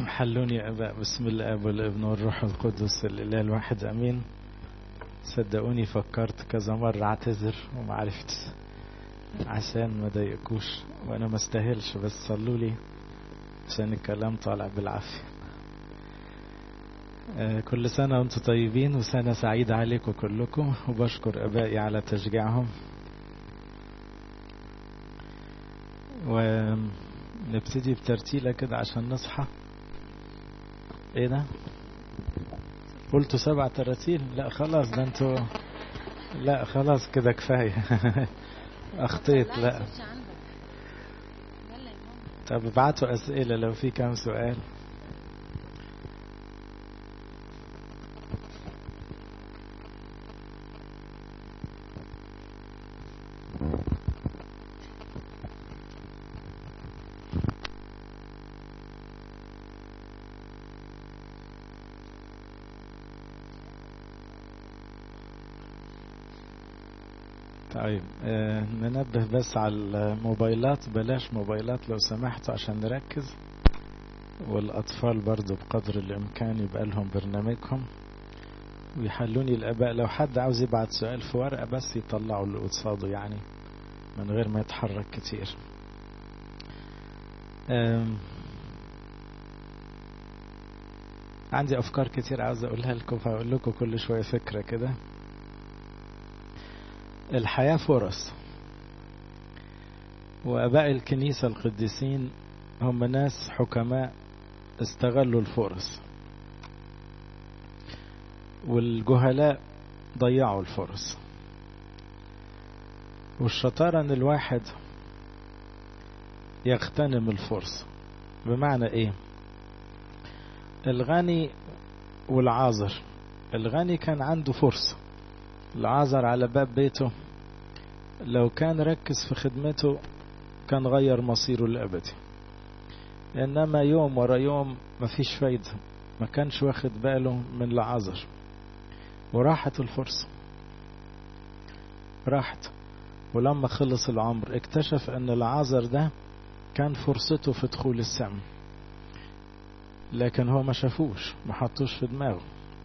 حلوني يا أباء بسم الآب والابن والروح القدس الإله الواحد أمين صدقوني فكرت كذا مرة اعتذر وما عرفت عشان ما ضايقكوش وانا ما استاهلش بس صلوا لي عشان الكلام طالع بالعافية آه كل سنة وانتم طيبين وسنة سعيدة عليكم كلكم وبشكر أبائي على تشجيعهم ونبتدي بترتيلة كده عشان نصحى ايه ده قلتوا سبع تراتيل لا خلاص ده انتوا لا خلاص كده كفاية اخطيت لا طب ابعتوا اسئلة لو في كام سؤال طيب آه ننبه بس على الموبايلات بلاش موبايلات لو سمحتوا عشان نركز والأطفال برضو بقدر الإمكان يبقى لهم برنامجهم ويحلوني الآباء لو حد عاوز يبعت سؤال في ورقة بس يطلعوا اللي قصاده يعني من غير ما يتحرك كتير عندي أفكار كتير عاوز أقولها لكم فأقول لكم كل شوية فكرة كده الحياة فرص وأباء الكنيسة القديسين هم ناس حكماء استغلوا الفرص والجهلاء ضيعوا الفرص والشطارة ان الواحد يغتنم الفرصة بمعنى ايه الغني والعازر الغني كان عنده فرصة العازر على باب بيته لو كان ركز في خدمته كان غير مصيره الأبدي إنما يوم ورا يوم مفيش فايدة ما كانش واخد باله من العذر وراحت الفرصة راحت ولما خلص العمر اكتشف ان العذر ده كان فرصته في دخول السم لكن هو ما شافوش ما حطوش في دماغه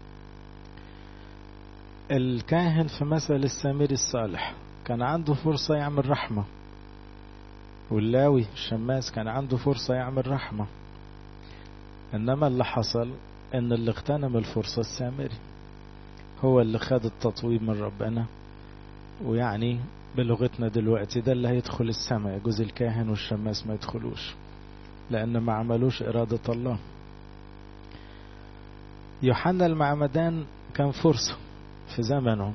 الكاهن في مثل السامري الصالح كان عنده فرصة يعمل رحمة واللاوي الشماس كان عنده فرصة يعمل رحمة إنما اللي حصل إن اللي اغتنم الفرصة السامري هو اللي خد التطويب من ربنا ويعني بلغتنا دلوقتي ده اللي هيدخل السماء يجوز الكاهن والشماس ما يدخلوش لأن ما عملوش إرادة الله يوحنا المعمدان كان فرصة في زمنه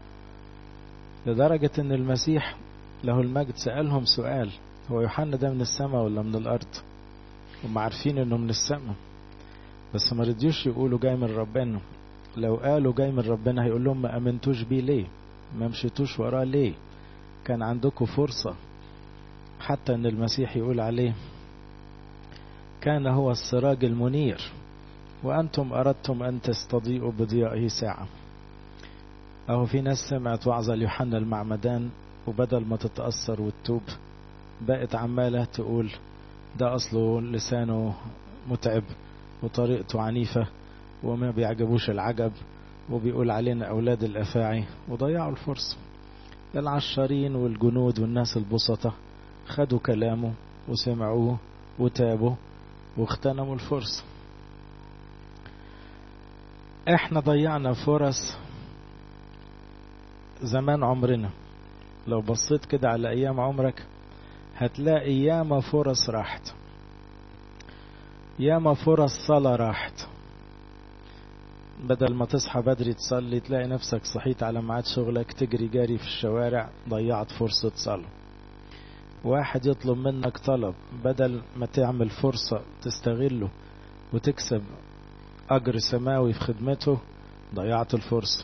لدرجة ان المسيح له المجد سألهم سؤال هو يوحنا ده من السماء ولا من الأرض هم عارفين انه من السماء بس ما رضيوش يقولوا جاي من ربنا لو قالوا جاي من ربنا هيقول لهم ما امنتوش بيه ليه ما مشيتوش وراه ليه كان عندكم فرصة حتى ان المسيح يقول عليه كان هو السراج المنير وأنتم أردتم أن تستضيئوا بضيائه ساعة أهو في ناس سمعت وعظة ليوحنا المعمدان وبدل ما تتأثر وتتوب بقت عمالة تقول ده أصله لسانه متعب وطريقته عنيفة وما بيعجبوش العجب وبيقول علينا أولاد الأفاعي وضيعوا الفرصة العشارين والجنود والناس البسطة خدوا كلامه وسمعوه وتابوا واغتنموا الفرصة احنا ضيعنا فرص زمان عمرنا لو بصيت كده على ايام عمرك هتلاقي ياما فرص راحت ياما فرص صلاة راحت بدل ما تصحى بدري تصلي تلاقي نفسك صحيت على ميعاد شغلك تجري جاري في الشوارع ضيعت فرصة صلاة واحد يطلب منك طلب بدل ما تعمل فرصة تستغله وتكسب أجر سماوي في خدمته ضيعت الفرصة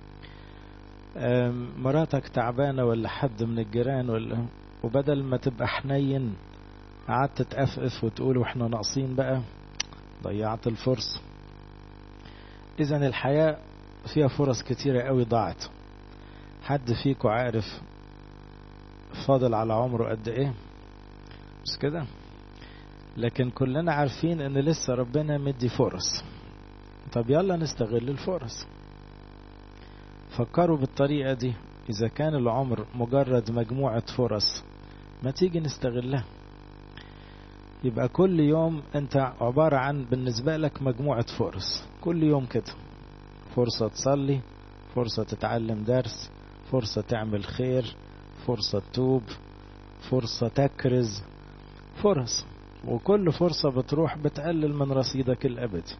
مراتك تعبانة ولا حد من الجيران ولا وبدل ما تبقى حنين قعدت تقفقف وتقول واحنا ناقصين بقى ضيعت الفرصة إذا الحياة فيها فرص كتيرة قوي ضاعت حد فيكم عارف فاضل على عمره قد ايه مش كده لكن كلنا عارفين ان لسه ربنا مدي فرص طب يلا نستغل الفرص فكروا بالطريقة دي إذا كان العمر مجرد مجموعة فرص ما تيجي نستغلها يبقى كل يوم أنت عبارة عن بالنسبة لك مجموعة فرص كل يوم كده فرصة تصلي فرصة تتعلم درس فرصة تعمل خير فرصة تتوب فرصة تكرز فرص وكل فرصة بتروح بتقلل من رصيدك الأبدي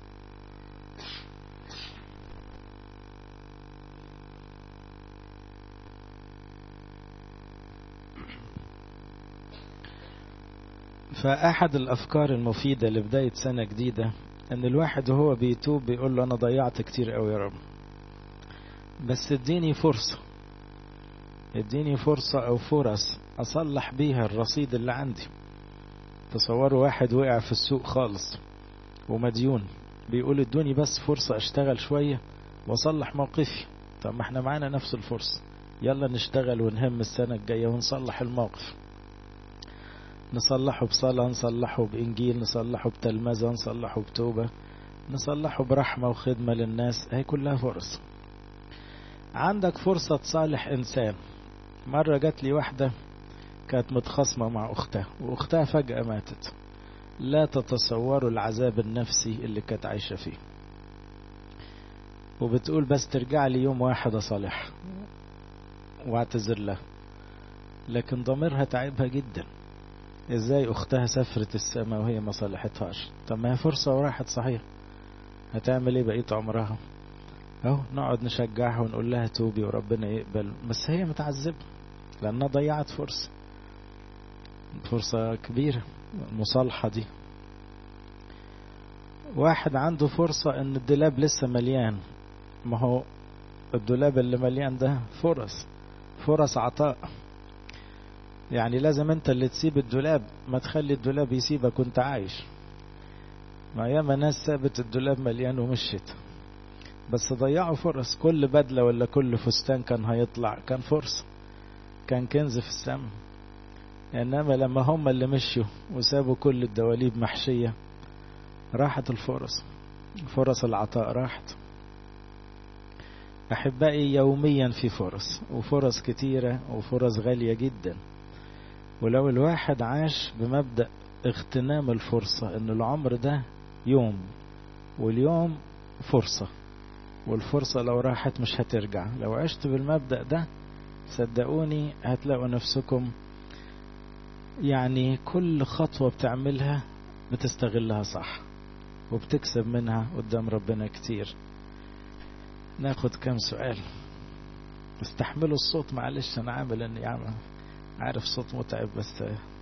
فأحد الأفكار المفيدة لبداية سنة جديدة أن الواحد وهو بيتوب بيقول له أنا ضيعت كتير قوي يا رب بس اديني فرصة اديني فرصة أو فرص أصلح بيها الرصيد اللي عندي تصوروا واحد وقع في السوق خالص ومديون بيقول ادوني بس فرصة اشتغل شوية واصلح موقفي طب ما احنا معانا نفس الفرصة يلا نشتغل ونهم السنة الجاية ونصلح الموقف نصلحه بصلاة نصلحه بإنجيل نصلحه بتلمذة نصلحه بتوبة نصلحه برحمة وخدمة للناس هي كلها فرص عندك فرصة تصالح إنسان مرة جات لي واحدة كانت متخاصمة مع أختها وأختها فجأة ماتت لا تتصوروا العذاب النفسي اللي كانت عايشة فيه وبتقول بس ترجع لي يوم واحد أصالحها واعتذر لها لكن ضميرها تعبها جدا ازاي اختها سافرت السماء وهي ما صلحتهاش طب ما هي فرصة وراحت صحيح هتعمل ايه بقية عمرها اهو نقعد نشجعها ونقول لها توبي وربنا يقبل بس هي متعذبة لانها ضيعت فرصة فرصة كبيرة المصالحة دي واحد عنده فرصة ان الدولاب لسه مليان ما هو الدولاب اللي مليان ده فرص فرص عطاء يعني لازم انت اللي تسيب الدولاب ما تخلي الدولاب يسيبك وانت عايش ما ياما ناس سابت الدولاب مليان ومشت بس ضيعوا فرص كل بدلة ولا كل فستان كان هيطلع كان فرصة كان كنز في السماء انما لما هم اللي مشوا وسابوا كل الدواليب محشية راحت الفرص فرص العطاء راحت أحبائي يوميا في فرص وفرص كتيرة وفرص غالية جدا ولو الواحد عاش بمبدأ اغتنام الفرصة ان العمر ده يوم واليوم فرصة والفرصة لو راحت مش هترجع لو عشت بالمبدأ ده صدقوني هتلاقوا نفسكم يعني كل خطوة بتعملها بتستغلها صح وبتكسب منها قدام ربنا كتير ناخد كم سؤال استحملوا الصوت معلش انا عامل اني عامل عارف صوت متعب بس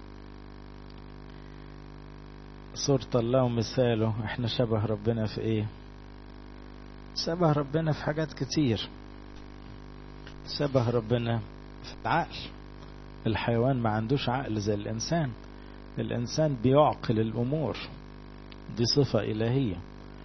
صورة الله ومثاله احنا شبه ربنا في ايه شبه ربنا في حاجات كتير شبه ربنا في العقل الحيوان ما عندوش عقل زي الإنسان الإنسان بيعقل الأمور دي صفة إلهية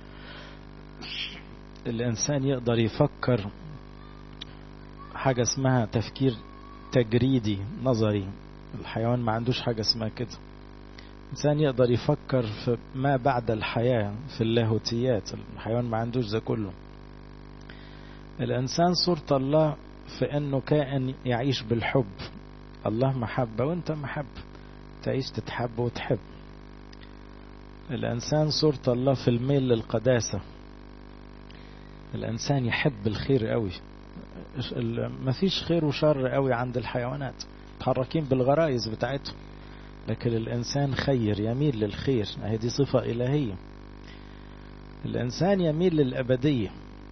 الإنسان يقدر يفكر حاجة اسمها تفكير تجريدي نظري الحيوان ما عندوش حاجة اسمها كده الإنسان يقدر يفكر في ما بعد الحياة في اللاهوتيات الحيوان ما عندوش ده كله الإنسان صورة الله في أنه كائن يعيش بالحب الله محبة وانت محبة تعيش تتحب وتحب الإنسان صورة الله في الميل للقداسة الإنسان يحب الخير قوي مفيش خير وشر قوي عند الحيوانات متحركين بالغرائز بتاعتهم لكن الإنسان خير يميل للخير هي دي صفة إلهية الإنسان يميل للأبدية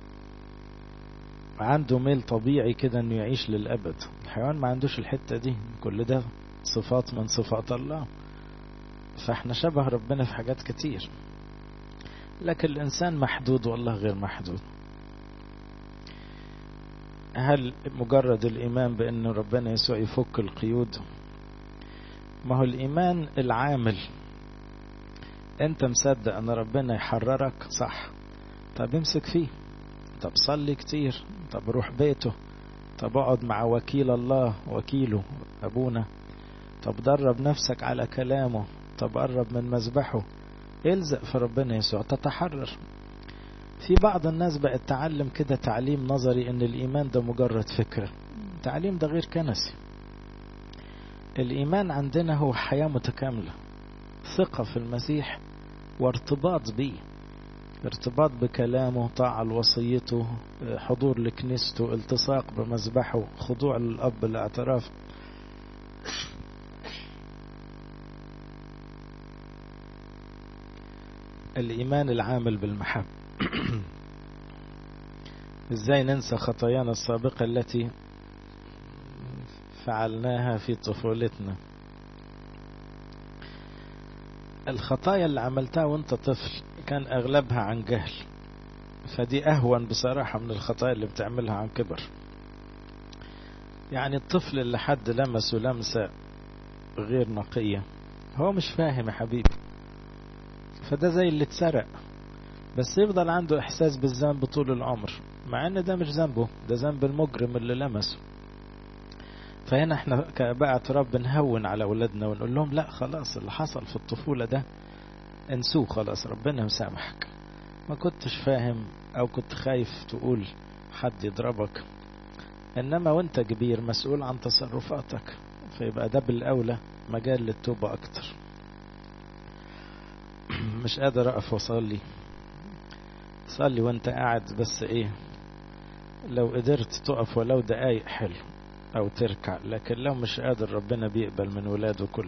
عنده ميل طبيعي كده انه يعيش للأبد الحيوان ما عندوش الحتة دي كل ده صفات من صفات الله فاحنا شبه ربنا في حاجات كتير لكن الإنسان محدود والله غير محدود هل مجرد الإيمان بأن ربنا يسوع يفك القيود ما هو الإيمان العامل أنت مصدق أن ربنا يحررك صح طب امسك فيه طب صلي كتير طب روح بيته طب اقعد مع وكيل الله وكيله أبونا طب درب نفسك على كلامه طب قرب من مذبحه الزق في ربنا يسوع تتحرر في بعض الناس بقت تعلم كده تعليم نظري ان الايمان ده مجرد فكرة التعليم ده غير كنسي الايمان عندنا هو حياة متكاملة ثقة في المسيح وارتباط بيه ارتباط بكلامه طاعة لوصيته حضور لكنيسته التصاق بمذبحه خضوع للأب الاعتراف الإيمان العامل بالمحبة ازاي ننسى خطايانا السابقة التي فعلناها في طفولتنا الخطايا اللي عملتها وانت طفل كان اغلبها عن جهل فدي اهون بصراحة من الخطايا اللي بتعملها عن كبر يعني الطفل اللي حد لمسه لمسة غير نقية هو مش فاهم يا حبيبي فده زي اللي اتسرق بس يفضل عنده احساس بالذنب طول العمر مع ان ده مش ذنبه ده ذنب المجرم اللي لمسه فهنا احنا كاباء اعتراف بنهون على اولادنا ونقول لهم لا خلاص اللي حصل في الطفولة ده انسوه خلاص ربنا مسامحك ما كنتش فاهم او كنت خايف تقول حد يضربك انما وانت كبير مسؤول عن تصرفاتك فيبقى ده بالاولى مجال للتوبة اكتر مش قادر اقف واصلي صلي وانت قاعد بس ايه لو قدرت تقف ولو دقايق حلو او تركع لكن لو مش قادر ربنا بيقبل من ولاده كله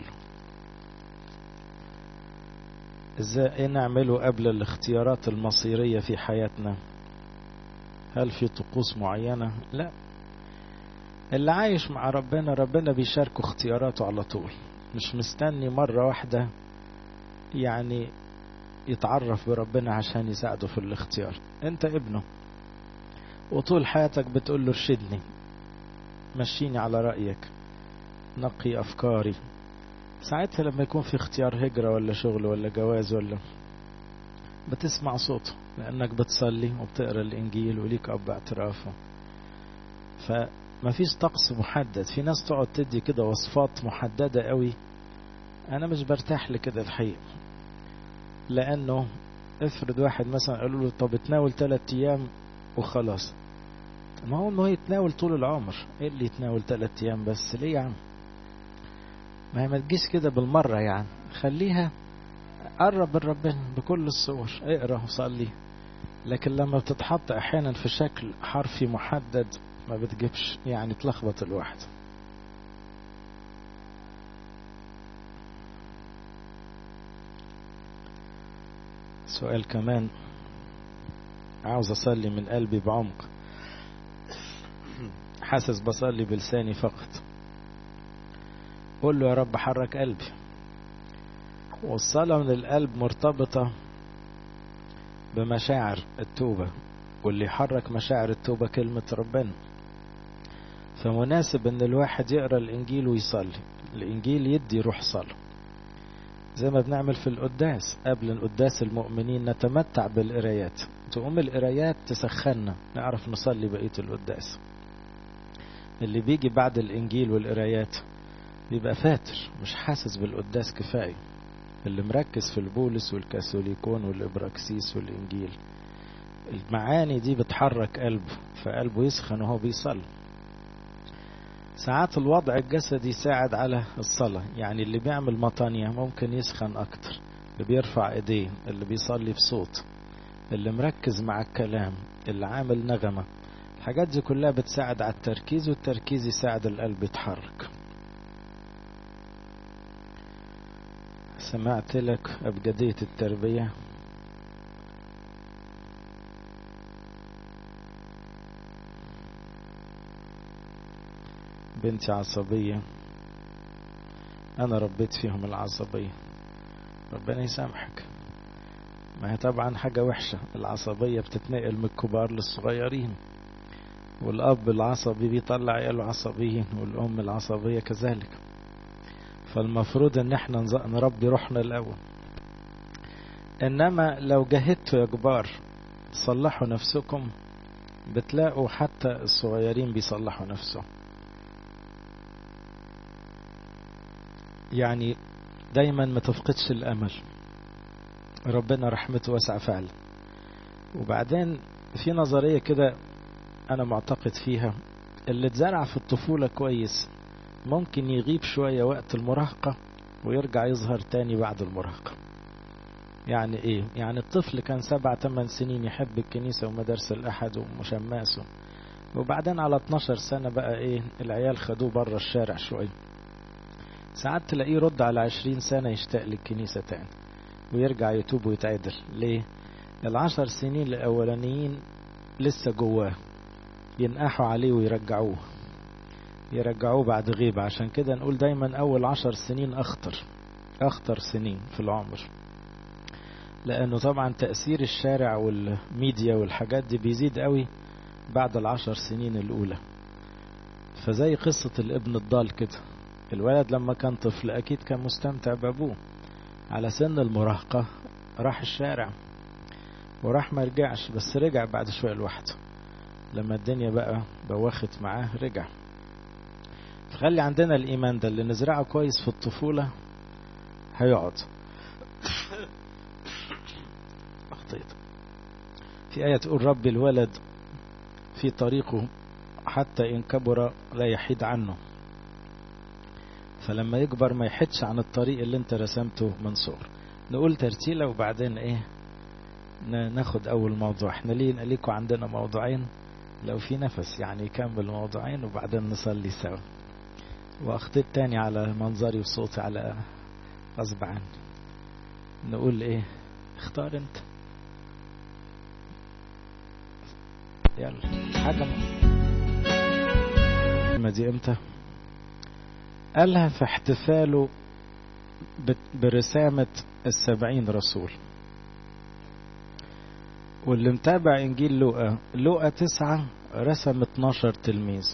ازاي ايه نعمله قبل الاختيارات المصيرية في حياتنا هل في طقوس معينة لا اللي عايش مع ربنا ربنا بيشاركه اختياراته على طول مش مستني مرة واحدة يعني يتعرف بربنا عشان يساعده في الاختيار انت ابنه وطول حياتك بتقول له ارشدني مشيني على رأيك نقي أفكاري ساعتها لما يكون في اختيار هجرة ولا شغل ولا جواز ولا بتسمع صوته لأنك بتصلي وبتقرأ الإنجيل وليك أب اعترافه فما فيش طقس محدد في ناس تقعد تدي كده وصفات محددة قوي أنا مش برتاح لكده الحقيقة لأنه افرض واحد مثلا قالوا له طب اتناول ثلاث أيام وخلاص ما هو انه يتناول طول العمر ايه اللي يتناول ثلاث ايام بس ليه يا عم ما هي ما تجيش كده بالمرة يعني خليها قرب من ربنا بكل الصور اقرا وصلي لكن لما بتتحط احيانا في شكل حرفي محدد ما بتجيبش يعني تلخبط الواحد سؤال كمان عاوز اصلي من قلبي بعمق حاسس بصلي بلساني فقط قول له يا رب حرك قلبي والصلاة من القلب مرتبطة بمشاعر التوبة واللي يحرك مشاعر التوبة كلمة ربنا فمناسب ان الواحد يقرأ الانجيل ويصلي الانجيل يدي روح صلاة زي ما بنعمل في القداس قبل القداس المؤمنين نتمتع بالقرايات تقوم القرايات تسخنا نعرف نصلي بقية القداس اللي بيجي بعد الانجيل والقرايات بيبقى فاتر مش حاسس بالقداس كفاية اللي مركز في البولس والكاثوليكون والابراكسيس والانجيل المعاني دي بتحرك قلبه فقلبه يسخن وهو بيصلي ساعات الوضع الجسدي يساعد على الصلاة يعني اللي بيعمل مطانية ممكن يسخن أكتر اللي بيرفع إيديه اللي بيصلي بصوت اللي مركز مع الكلام اللي عامل نغمة الحاجات دي كلها بتساعد على التركيز والتركيز يساعد القلب يتحرك سمعت لك أبجدية التربية بنتي عصبية أنا ربيت فيهم العصبية ربنا يسامحك ما هي طبعا حاجة وحشة العصبية بتتنقل من الكبار للصغيرين والأب العصبي بيطلع عياله عصبيين والأم العصبية كذلك فالمفروض ان احنا نربي روحنا الأول إنما لو جهدتوا يا كبار تصلحوا نفسكم بتلاقوا حتى الصغيرين بيصلحوا نفسهم يعني دايما ما تفقدش الأمل ربنا رحمته واسعة فعلا وبعدين في نظرية كده أنا معتقد فيها اللي اتزرع في الطفولة كويس ممكن يغيب شوية وقت المراهقة ويرجع يظهر تاني بعد المراهقة يعني ايه يعني الطفل كان سبع تمن سنين يحب الكنيسة ومدارس الأحد ومشماسه وبعدين على 12 سنة بقى ايه العيال خدوه بره الشارع شوية ساعات تلاقيه رد على 20 سنة يشتاق للكنيسة تاني ويرجع يتوب ويتعدل ليه العشر سنين الأولانيين لسه جواه ينقحوا عليه ويرجعوه يرجعوه بعد غيبة عشان كده نقول دايما أول عشر سنين أخطر أخطر سنين في العمر لأنه طبعا تأثير الشارع والميديا والحاجات دي بيزيد قوي بعد العشر سنين الأولى فزي قصة الابن الضال كده الولد لما كان طفل أكيد كان مستمتع بأبوه على سن المراهقة راح الشارع وراح ما رجعش بس رجع بعد شوية لوحده لما الدنيا بقى بوخت معاه رجع فخلي عندنا الإيمان ده اللي نزرعه كويس في الطفولة هيقعد أخطيت في آية تقول رب الولد في طريقه حتى إن كبر لا يحيد عنه فلما يكبر ما يحدش عن الطريق اللي انت رسمته من صغر نقول ترتيلة وبعدين ايه ناخد اول موضوع احنا ليه ليكوا عندنا موضوعين لو في نفس يعني يكمل موضوعين وبعدين نصلي سوا واخطيت تاني على منظري وصوتي على غصب عني نقول ايه اختار انت يلا حاجة ما دي امتى قالها في احتفاله برسامة السبعين رسول واللي متابع انجيل لوقا لوقا تسعة رسم 12 تلميذ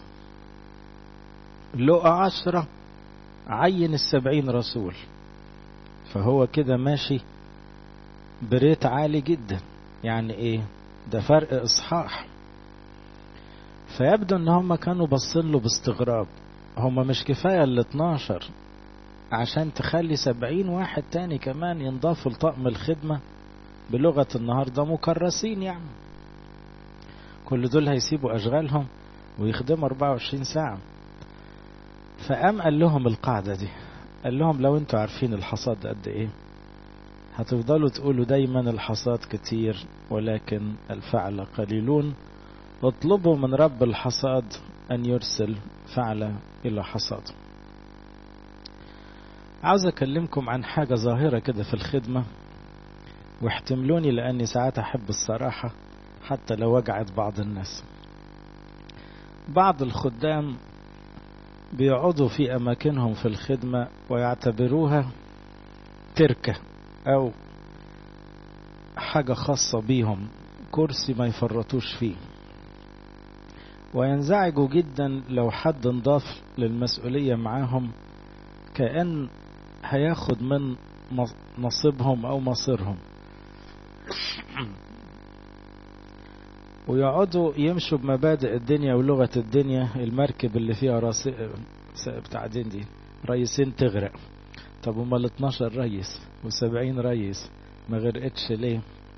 لوقا عشرة عين السبعين رسول فهو كده ماشي بريت عالي جدا يعني ايه ده فرق اصحاح فيبدو ان هم كانوا باصين له باستغراب هم مش كفاية ال 12 عشان تخلي سبعين واحد تاني كمان ينضافوا لطقم الخدمة بلغة النهاردة مكرسين يعني كل دول هيسيبوا أشغالهم ويخدموا 24 ساعة فقام قال لهم القاعدة دي قال لهم لو انتوا عارفين الحصاد قد ايه هتفضلوا تقولوا دايما الحصاد كتير ولكن الفعل قليلون اطلبوا من رب الحصاد أن يرسل فعل إلى حصاد عاوز أكلمكم عن حاجة ظاهرة كده في الخدمة واحتملوني لأني ساعات أحب الصراحة حتى لو وجعت بعض الناس بعض الخدام بيقعدوا في أماكنهم في الخدمة ويعتبروها تركة أو حاجة خاصة بيهم كرسي ما يفرطوش فيه وينزعجوا جدا لو حد انضاف للمسؤولية معاهم كأن هياخد من نصيبهم أو مصيرهم ويقعدوا يمشوا بمبادئ الدنيا ولغة الدنيا المركب اللي فيها راس بتاع دين دي رئيسين تغرق طب هما ال 12 رئيس و70 رئيس ما غرقتش ليه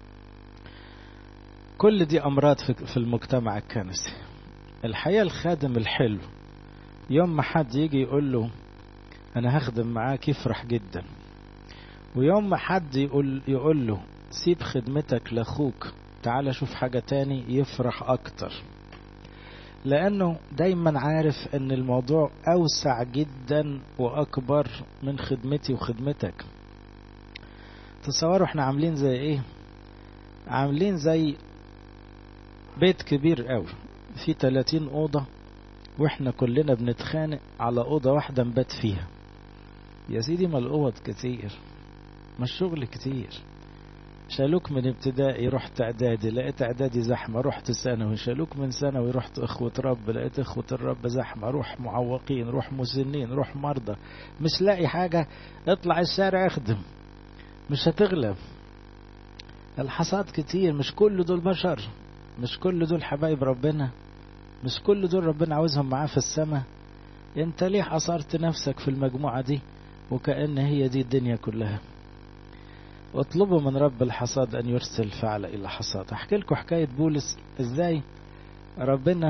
كل دي أمراض في المجتمع الكنسي الحقيقة الخادم الحلو يوم ما حد يجي يقول له أنا هخدم معاك يفرح جدا ويوم ما حد يقول, يقول له سيب خدمتك لأخوك تعال شوف حاجة تاني يفرح أكتر لأنه دايما عارف أن الموضوع أوسع جدا وأكبر من خدمتي وخدمتك تصوروا احنا عاملين زي ايه عاملين زي بيت كبير قوي في 30 أوضة واحنا كلنا بنتخانق على أوضة واحدة نبات فيها يا سيدي ما الأوض كتير ما الشغل كتير شالوك من ابتدائي رحت اعدادي لقيت اعدادي زحمه رحت ثانوي شالوك من ثانوي رحت اخوه رب لقيت اخوه الرب زحمه روح معوقين روح مسنين روح مرضى مش لاقي حاجه اطلع الشارع اخدم مش هتغلب الحصاد كتير مش كل دول بشر مش كل دول حبايب ربنا مش كل دول ربنا عاوزهم معاه في السماء انت ليه حصرت نفسك في المجموعه دي وكأن هي دي الدنيا كلها واطلبوا من رب الحصاد أن يرسل فعل إلى حصاد أحكي لكم حكاية بولس إزاي ربنا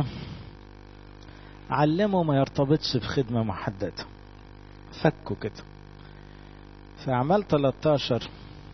علمه ما يرتبطش بخدمة محددة فكوا كده في أعمال 13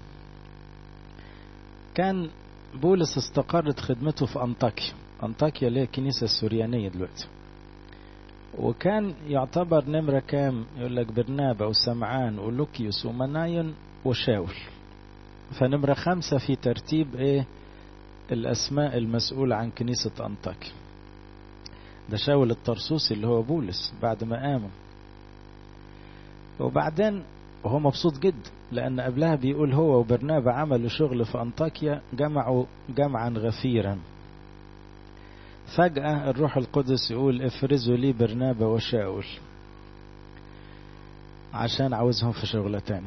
كان بولس استقرت خدمته في أنطاكيا أنطاكيا اللي هي الكنيسة السوريانية دلوقتي وكان يعتبر نمرة كام يقول لك برنابا وسمعان ولوكيوس ومناين وشاول فنمرة خمسة في ترتيب ايه الأسماء المسؤولة عن كنيسة أنطاكيا ده شاول الطرسوسي اللي هو بولس بعد ما آمن وبعدين وهو مبسوط جدا لأن قبلها بيقول هو وبرنابا عملوا شغل في أنطاكيا جمعوا جمعا غفيرا فجأة الروح القدس يقول افرزوا لي برنابا وشاول عشان عاوزهم في شغلة تاني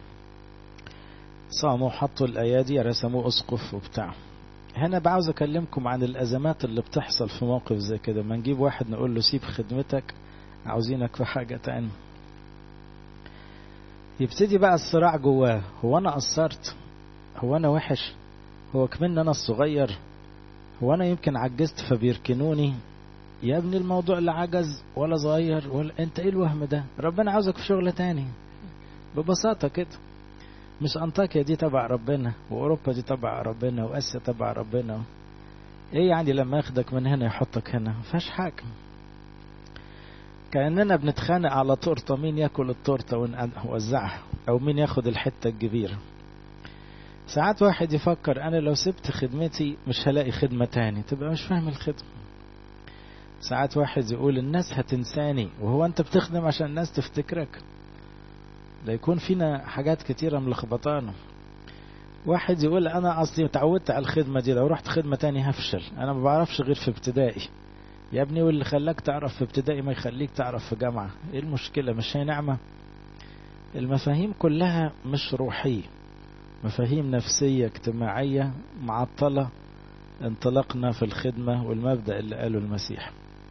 صاموا حطوا الأيادي رسموه أسقف وبتاع هنا بعاوز أكلمكم عن الأزمات اللي بتحصل في موقف زي كده ما نجيب واحد نقول له سيب خدمتك عاوزينك في حاجة تاني يبتدي بقى الصراع جواه هو أنا قصرت هو أنا وحش هو كمان أنا الصغير هو أنا يمكن عجزت فبيركنوني يا ابني الموضوع لا عجز ولا صغير ولا انت ايه الوهم ده ربنا عاوزك في شغل تاني ببساطة كده مش انطاكيا دي تبع ربنا واوروبا دي تبع ربنا واسيا تبع ربنا ايه يعني لما ياخدك من هنا يحطك هنا مفيهاش حاجة كأننا بنتخانق على تورتة مين ياكل التورتة ونوزعها او مين ياخد الحتة الكبيرة ساعات واحد يفكر انا لو سبت خدمتي مش هلاقي خدمة تاني تبقى مش فاهم الخدمة ساعات واحد يقول الناس هتنساني وهو انت بتخدم عشان الناس تفتكرك ده يكون فينا حاجات كتيرة ملخبطانا واحد يقول انا اصلي اتعودت على الخدمة دي لو رحت خدمة تاني هفشل انا ما بعرفش غير في ابتدائي يا ابني واللي خلاك تعرف في ابتدائي ما يخليك تعرف في جامعة ايه المشكلة مش هي نعمة المفاهيم كلها مش روحية مفاهيم نفسية اجتماعية معطلة انطلاقنا في الخدمة والمبدأ اللي قاله المسيح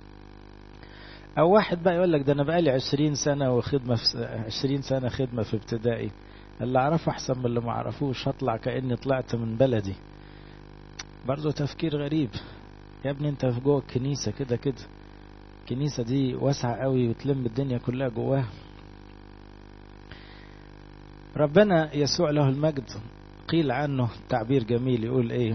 او واحد بقى يقول لك ده انا بقالي عشرين سنة وخدمة في عشرين سنة خدمة في ابتدائي اللي اعرفه احسن من اللي ما اعرفوش هطلع كأني طلعت من بلدي برضه تفكير غريب يا ابني انت في جوه الكنيسة كده كده الكنيسة دي واسعة قوي وتلم الدنيا كلها جواها ربنا يسوع له المجد قيل عنه تعبير جميل يقول ايه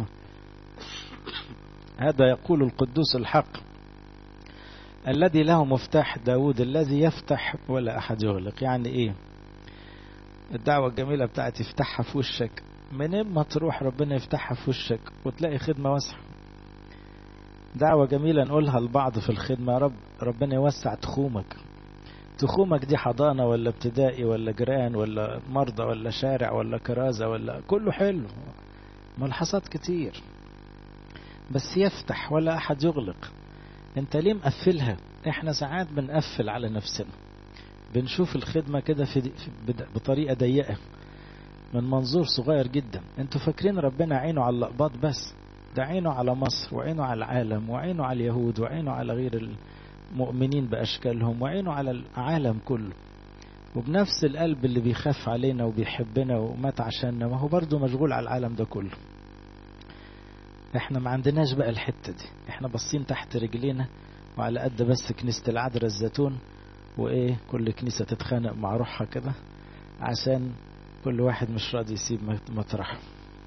هذا يقول القدوس الحق الذي له مفتاح داود الذي يفتح ولا أحد يغلق يعني إيه الدعوة الجميلة بتاعت يفتحها في وشك منين ما تروح ربنا يفتحها في وشك وتلاقي خدمة واسعة دعوة جميلة نقولها لبعض في الخدمة يا رب ربنا يوسع تخومك تخومك دي حضانة ولا ابتدائي ولا جيران ولا مرضى ولا شارع ولا كرازة ولا كله حلو ملحظات كتير بس يفتح ولا أحد يغلق انت ليه مقفلها احنا ساعات بنقفل على نفسنا بنشوف الخدمة كده في بطريقة ضيقة من منظور صغير جدا انتوا فاكرين ربنا عينه على الأقباط بس ده عينه على مصر وعينه على العالم وعينه على اليهود وعينه على غير المؤمنين بأشكالهم وعينه على العالم كله وبنفس القلب اللي بيخاف علينا وبيحبنا ومات عشاننا ما هو برضه مشغول على العالم ده كله احنا ما عندناش بقى الحتة دي احنا باصين تحت رجلينا وعلى قد بس كنيسة العذراء الزيتون وايه كل كنيسة تتخانق مع روحها كده عشان كل واحد مش راضي يسيب مطرحه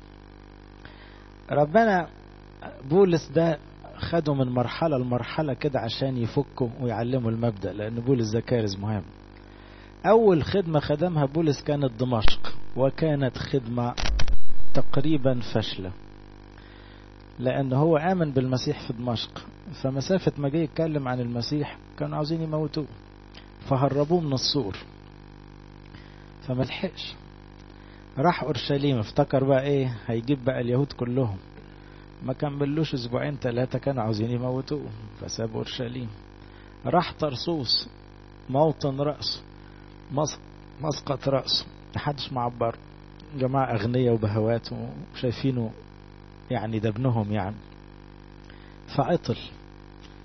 ربنا بولس ده خده من مرحلة لمرحلة كده عشان يفكه ويعلمه المبدأ لأن بولس ده كارز مهم أول خدمة خدمها بولس كانت دمشق وكانت خدمة تقريبا فاشلة لأن هو آمن بالمسيح في دمشق فمسافة ما جه يتكلم عن المسيح كانوا عاوزين يموتوه فهربوه من السور فما لحقش راح أورشليم افتكر بقى ايه هيجيب بقى اليهود كلهم ما كملوش اسبوعين ثلاثة كانوا عاوزين يموتوه فساب أورشليم راح طرسوس موطن رأسه مسقط رأسه محدش معبر جماعة أغنياء وبهوات وشايفينه يعني ده ابنهم يعني فعطل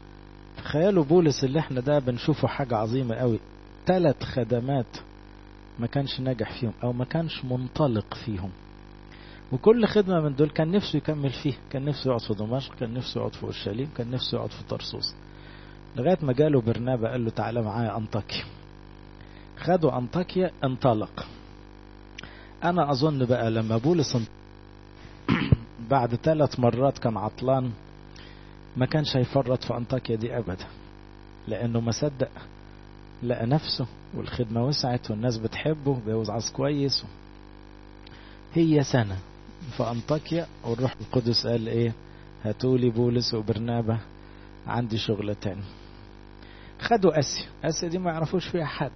تخيلوا بولس اللي احنا ده بنشوفه حاجة عظيمة قوي ثلاث خدمات ما كانش ناجح فيهم او ما كانش منطلق فيهم وكل خدمة من دول كان نفسه يكمل فيه كان نفسه يقعد في دمشق كان نفسه يقعد في اورشليم كان نفسه يقعد في طرسوس لغاية ما جاله برنابا قال له تعالى معايا أنطاكيا خدوا أنطاكيا انطلق أنا أظن بقى لما بولس بعد ثلاث مرات كان عطلان ما كانش هيفرط في أنطاكيا دي أبدا لأنه ما صدق لقى نفسه والخدمة وسعت والناس بتحبه بيوعظ كويس هي سنة في أنطاكيا والروح القدس قال إيه هاتولي بولس وبرنابا عندي شغلة تاني خدوا اسيا اسيا دي ما يعرفوش فيها حد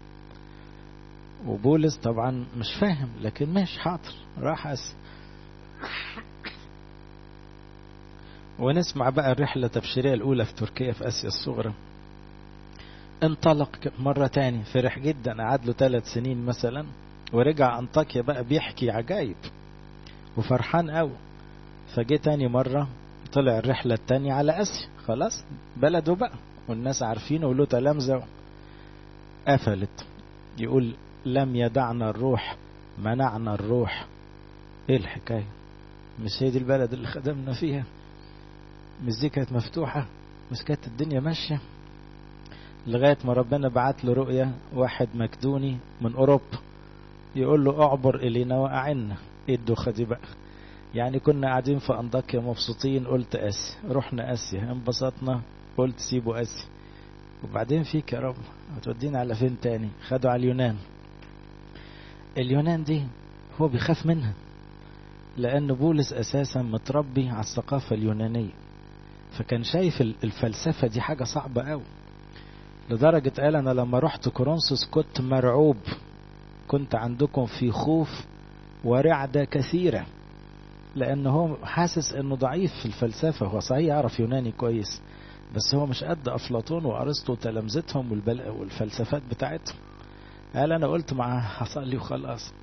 وبولس طبعا مش فاهم لكن ماشي حاضر راح اسيا ونسمع بقى الرحلة التبشيرية الأولى في تركيا في آسيا الصغرى انطلق مرة تاني فرح جدا قعد له ثلاث سنين مثلا ورجع أنطاكيا بقى بيحكي عجايب وفرحان قوي فجه تاني مرة طلع الرحلة التانية على آسيا خلاص بلده بقى والناس عارفينه وله تلامذة قفلت يقول لم يدعنا الروح منعنا الروح ايه الحكاية مش هي دي البلد اللي خدمنا فيها مش دي كانت مفتوحة مش كانت الدنيا ماشية لغاية ما ربنا بعت له رؤية واحد مكدوني من أوروبا يقول له اعبر إلينا وأعنا ايه الدوخة دي بقى يعني كنا قاعدين في أنطاكيا مبسوطين قلت آسيا رحنا آسيا انبسطنا قلت سيبوا آسيا وبعدين فيك يا رب هتودينا على فين تاني خدوا على اليونان اليونان دي هو بيخاف منها لأن بولس أساسا متربي على الثقافة اليونانية فكان شايف الفلسفة دي حاجة صعبة قوي لدرجة قال أنا لما رحت كورنثوس كنت مرعوب كنت عندكم في خوف ورعدة كثيرة لأنه هو حاسس أنه ضعيف في الفلسفة هو صحيح يعرف يوناني كويس بس هو مش قد أفلاطون وأرسطو وتلامذتهم والفلسفات بتاعتهم قال أنا قلت مع حصل لي وخلاص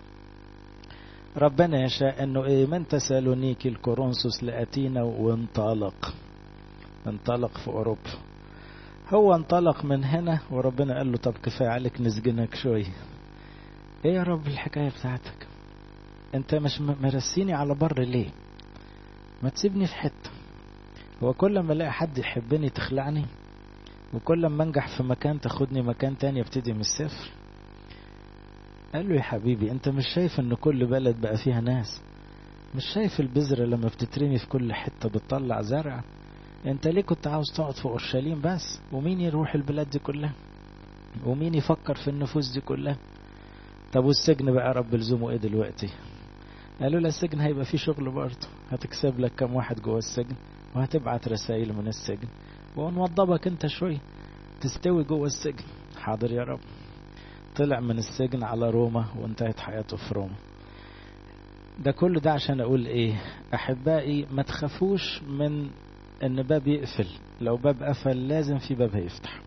ربنا يشاء أنه إيه من تسالونيكي الكورنثوس لأتينا وانطلق انطلق في أوروبا هو انطلق من هنا وربنا قال له طب كفاية عليك نسجنك شوية ايه يا رب الحكاية بتاعتك انت مش مرسيني على بر ليه ما تسيبني في حتة هو كل ما الاقي حد يحبني تخلعني وكل ما انجح في مكان تاخدني مكان تاني ابتدي من الصفر قال له يا حبيبي انت مش شايف ان كل بلد بقى فيها ناس مش شايف البذرة لما بتترمي في كل حتة بتطلع زرع انت ليه كنت عاوز تقعد في اورشليم بس ومين يروح البلاد دي كلها ومين يفكر في النفوس دي كلها طب والسجن بقى رب لزومه ايه دلوقتي قالوا له السجن هيبقى فيه شغل برضه هتكسب لك كم واحد جوه السجن وهتبعت رسائل من السجن ونوضبك انت شوية تستوي جوه السجن حاضر يا رب طلع من السجن على روما وانتهت حياته في روما ده كل ده عشان اقول ايه احبائي ما تخافوش من ان باب يقفل لو باب قفل لازم في باب هيفتح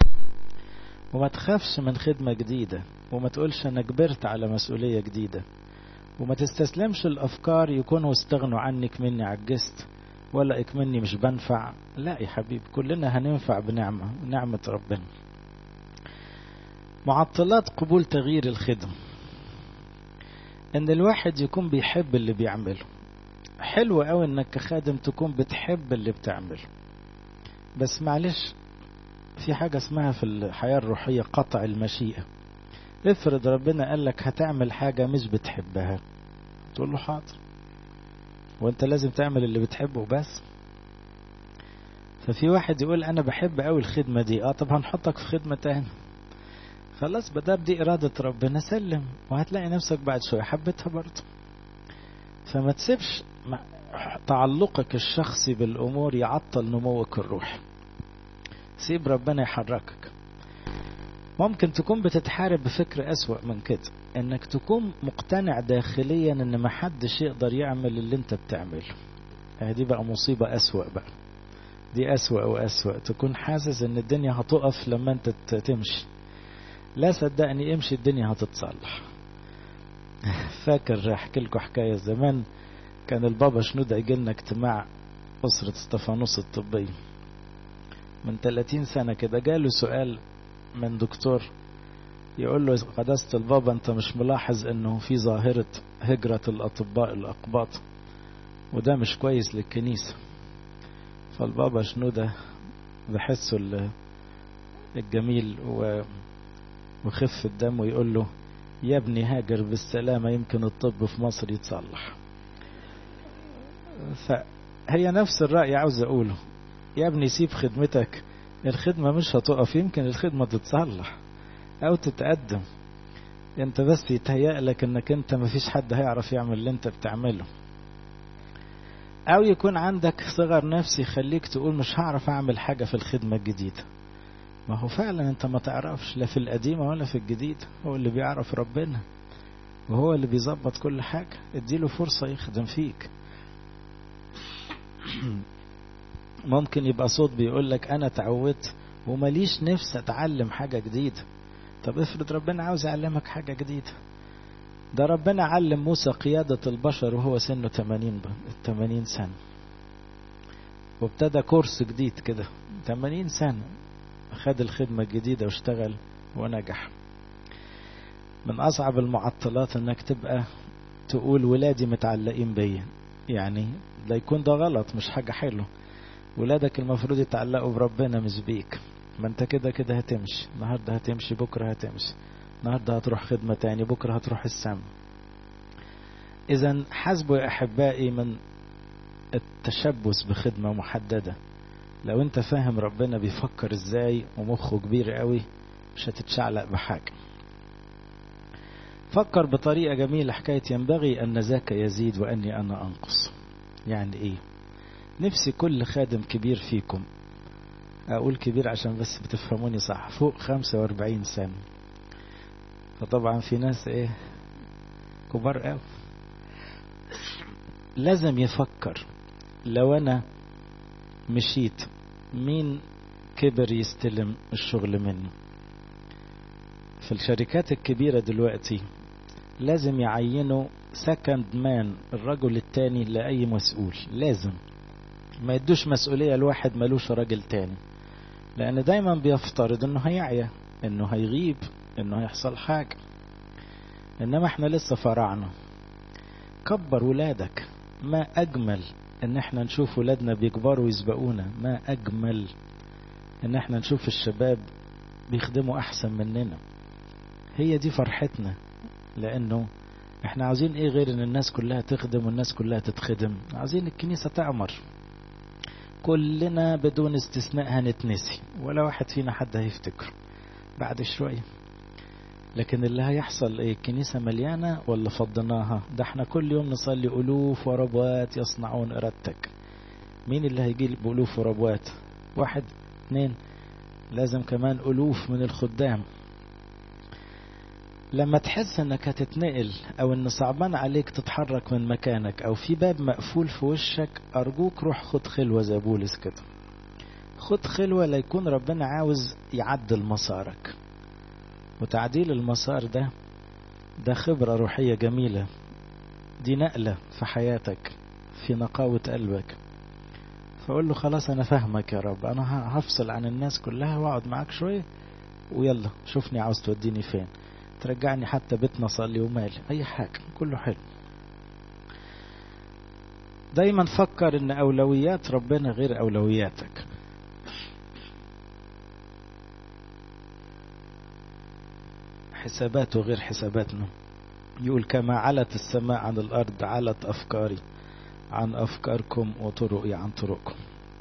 وما تخافش من خدمة جديدة وما تقولش انا كبرت على مسؤولية جديدة وما تستسلمش الافكار يكونوا استغنوا عنك مني عجزت ولا اكمني مش بنفع لا يا حبيبي كلنا هننفع بنعمة نعمة ربنا معطلات قبول تغيير الخدمة ان الواحد يكون بيحب اللي بيعمله حلو قوي انك كخادم تكون بتحب اللي بتعمله بس معلش في حاجة اسمها في الحياة الروحية قطع المشيئة افرض ربنا قال لك هتعمل حاجة مش بتحبها تقول له حاضر وانت لازم تعمل اللي بتحبه بس ففي واحد يقول انا بحب قوي الخدمة دي اه طب هنحطك في خدمة تاني خلاص بدار دي إرادة ربنا سلم وهتلاقي نفسك بعد شوية حبيتها برضه فما تسيبش تعلقك الشخصي بالأمور يعطل نموك الروحي سيب ربنا يحركك ممكن تكون بتتحارب بفكر أسوأ من كده انك تكون مقتنع داخليا ان ما حدش يقدر يعمل اللي انت بتعمله دي بقى مصيبة أسوأ بقى دي أسوأ وأسوأ تكون حاسس ان الدنيا هتقف لما انت تمشي لا صدقني امشي الدنيا هتتصلح فاكر احكي لكم حكايه زمان كان البابا شنودة يجي لنا اجتماع أسرة استفانوس الطبية من 30 سنة كده جاله سؤال من دكتور يقول له قداسة البابا انت مش ملاحظ انه في ظاهرة هجرة الاطباء الاقباط وده مش كويس للكنيسة فالبابا شنودة بحسه الجميل وخف الدم ويقول له يا ابني هاجر بالسلامة يمكن الطب في مصر يتصلح فهي نفس الرأي عاوز أقوله يا ابني سيب خدمتك الخدمة مش هتقف يمكن الخدمة تتصلح أو تتقدم انت بس يتهيأ لك انك انت مفيش حد هيعرف يعمل اللي انت بتعمله او يكون عندك صغر نفسي يخليك تقول مش هعرف اعمل حاجة في الخدمة الجديدة ما هو فعلا انت ما تعرفش لا في القديمة ولا في الجديد هو اللي بيعرف ربنا وهو اللي بيظبط كل حاجة اديله فرصة يخدم فيك ممكن يبقى صوت بيقول لك انا اتعودت ومليش نفس اتعلم حاجة جديدة طب افرض ربنا عاوز يعلمك حاجة جديدة ده ربنا علم موسى قيادة البشر وهو سنه 80 80 سنة وابتدى كورس جديد كده 80 سنة خد الخدمة الجديدة واشتغل ونجح من أصعب المعطلات انك تبقى تقول ولادي متعلقين بيا يعني ده يكون ده غلط مش حاجة حلوة ولادك المفروض يتعلقوا بربنا مش بيك ما انت كده كده هتمشي النهاردة هتمشي بكرة هتمشي النهاردة هتروح خدمة تاني بكرة هتروح السما اذا حسبوا يا احبائي من التشبث بخدمة محددة لو انت فاهم ربنا بيفكر ازاي ومخه كبير قوي مش هتتشعلق بحاجة فكر بطريقة جميلة حكاية ينبغي أن ذاك يزيد وأني أنا أنقص يعني إيه نفسي كل خادم كبير فيكم أقول كبير عشان بس بتفهموني صح فوق 45 سنة فطبعا في ناس إيه كبار قوي لازم يفكر لو أنا مشيت مين كبر يستلم الشغل منه في الشركات الكبيرة دلوقتي لازم يعينوا سكند مان الرجل التاني لأي مسؤول لازم ما يدوش مسؤولية لواحد ملوش راجل تاني لأن دايما بيفترض انه هيعيا انه هيغيب انه هيحصل حاجة انما احنا لسه فرعنا كبر ولادك ما اجمل ان احنا نشوف ولادنا بيكبروا ويسبقونا ما اجمل ان احنا نشوف الشباب بيخدموا احسن مننا هي دي فرحتنا لانه احنا عاوزين ايه غير ان الناس كلها تخدم والناس كلها تتخدم عاوزين الكنيسة تعمر كلنا بدون استثناء هنتنسي ولا واحد فينا حد هيفتكر بعد شوية لكن اللي هيحصل ايه الكنيسة مليانة ولا فضناها ده احنا كل يوم نصلي ألوف وربوات يصنعون إرادتك مين اللي هيجي بألوف وربوات واحد اثنين لازم كمان ألوف من الخدام لما تحس انك هتتنقل او ان صعبان عليك تتحرك من مكانك او في باب مقفول في وشك ارجوك روح خد خلوة زي بولس كده خد خلوة ليكون ربنا عاوز يعدل مسارك وتعديل المسار ده ده خبرة روحية جميلة دي نقلة في حياتك في نقاوة قلبك فأقول له خلاص أنا فاهمك يا رب أنا هفصل عن الناس كلها وأقعد معاك شوية ويلا شوفني عاوز توديني فين ترجعني حتى بيتنا صلي ومالي أي حاجة كله حلو دايما فكر ان اولويات ربنا غير اولوياتك حساباته غير حساباتنا يقول كما علت السماء عن الأرض علت أفكاري عن أفكاركم وطرقي عن طرقكم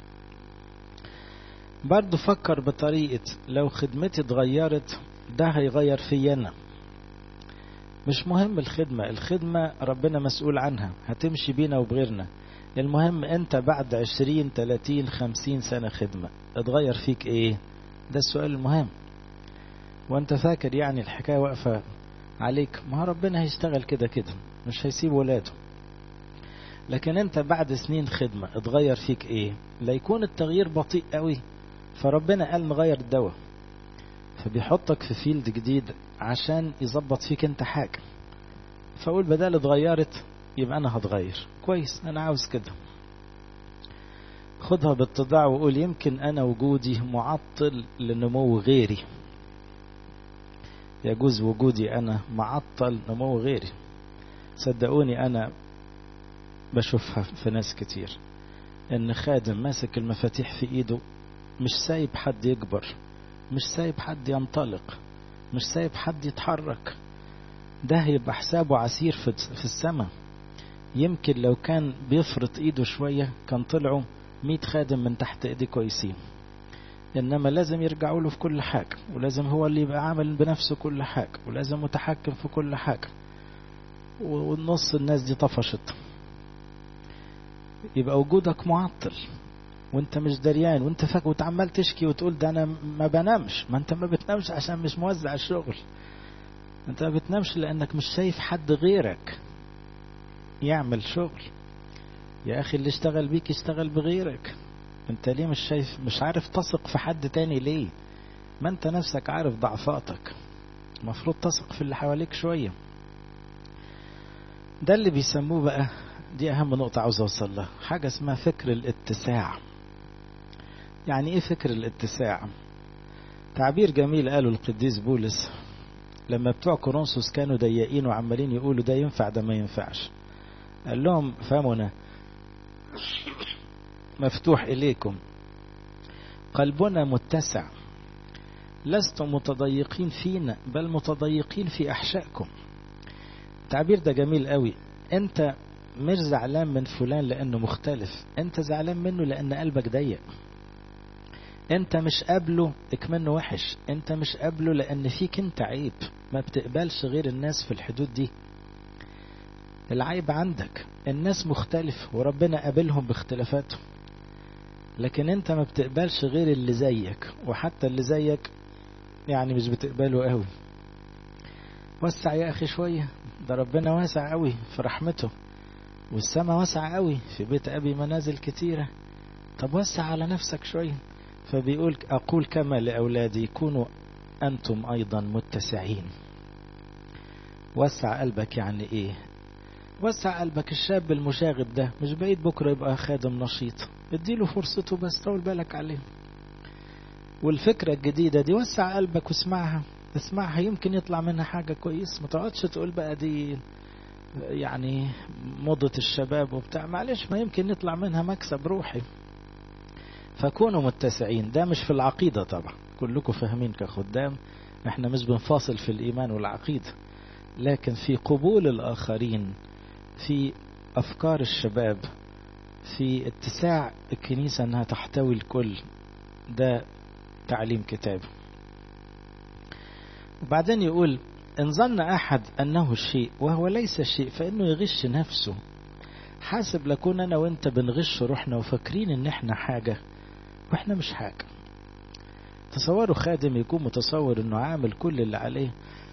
برضو فكر بطريقة لو خدمتي اتغيرت ده هيغير في أنا مش مهم الخدمة الخدمة ربنا مسؤول عنها هتمشي بينا وبغيرنا المهم انت بعد عشرين تلاتين خمسين سنة خدمة اتغير فيك ايه ده السؤال المهم وانت فاكر يعني الحكاية واقفة عليك ما ربنا هيشتغل كده كده مش هيسيب ولاده لكن انت بعد سنين خدمة اتغير فيك ايه لا يكون التغيير بطيء قوي فربنا قال نغير الدواء فبيحطك في فيلد جديد عشان يظبط فيك انت حاجة فاقول بدل اتغيرت يبقى انا هتغير كويس انا عاوز كده خدها باتضاع وقول يمكن انا وجودي معطل لنمو غيري يجوز وجودي أنا معطل نمو غيري صدقوني أنا بشوفها في ناس كتير إن خادم ماسك المفاتيح في إيده مش سايب حد يكبر مش سايب حد ينطلق مش سايب حد يتحرك ده هيبقى حسابه عسير في السماء يمكن لو كان بيفرط ايده شوية كان طلعوا مئة خادم من تحت ايدي كويسين انما لازم يرجعوا له في كل حاجة ولازم هو اللي يبقى عامل بنفسه كل حاجة ولازم متحكم في كل حاجة والنص الناس دي طفشت يبقى وجودك معطل وانت مش دريان وانت فاكر وتعمل تشكي وتقول ده انا ما بنامش ما انت ما بتنامش عشان مش موزع الشغل انت ما بتنامش لانك مش شايف حد غيرك يعمل شغل يا اخي اللي اشتغل بيك يشتغل بغيرك انت ليه مش شايف مش عارف تثق في حد تاني ليه ما انت نفسك عارف ضعفاتك المفروض تثق في اللي حواليك شوية ده اللي بيسموه بقى دي اهم نقطة عاوز اوصل لها حاجة اسمها فكر الاتساع يعني ايه فكر الاتساع تعبير جميل قاله القديس بولس لما بتوع كورنثوس كانوا ضيقين وعمالين يقولوا ده ينفع ده ما ينفعش قال لهم فهمنا مفتوح إليكم قلبنا متسع لستم متضيقين فينا بل متضيقين في أحشائكم التعبير ده جميل قوي انت مش زعلان من فلان لأنه مختلف انت زعلان منه لأن قلبك ضيق انت مش قابله اكمنه وحش انت مش قابله لأن فيك انت عيب ما بتقبلش غير الناس في الحدود دي العيب عندك الناس مختلف وربنا قابلهم باختلافاتهم لكن انت ما بتقبلش غير اللي زيك وحتى اللي زيك يعني مش بتقبله قوي وسع يا اخي شوية ده ربنا واسع قوي في رحمته والسماء واسع قوي في بيت ابي منازل كتيرة طب وسع على نفسك شوية فبيقول اقول كما لاولادي كونوا انتم ايضا متسعين وسع قلبك يعني ايه وسع قلبك الشاب المشاغب ده مش بعيد بكرة يبقى خادم نشيط اديله فرصته بس طول بالك عليه والفكرة الجديدة دي وسع قلبك واسمعها اسمعها يمكن يطلع منها حاجة كويس ما تقعدش تقول بقى دي يعني موضة الشباب وبتاع معلش ما يمكن يطلع منها مكسب روحي فكونوا متسعين ده مش في العقيدة طبعا كلكم فاهمين كخدام احنا مش بنفاصل في الإيمان والعقيدة لكن في قبول الآخرين في أفكار الشباب في اتساع الكنيسة أنها تحتوي الكل ده تعليم كتاب وبعدين يقول إن ظن أحد أنه شيء وهو ليس شيء فإنه يغش نفسه حاسب لكون أنا وإنت بنغش روحنا وفاكرين إن إحنا حاجة وإحنا مش حاجة تصوروا خادم يكون متصور إنه عامل كل اللي عليه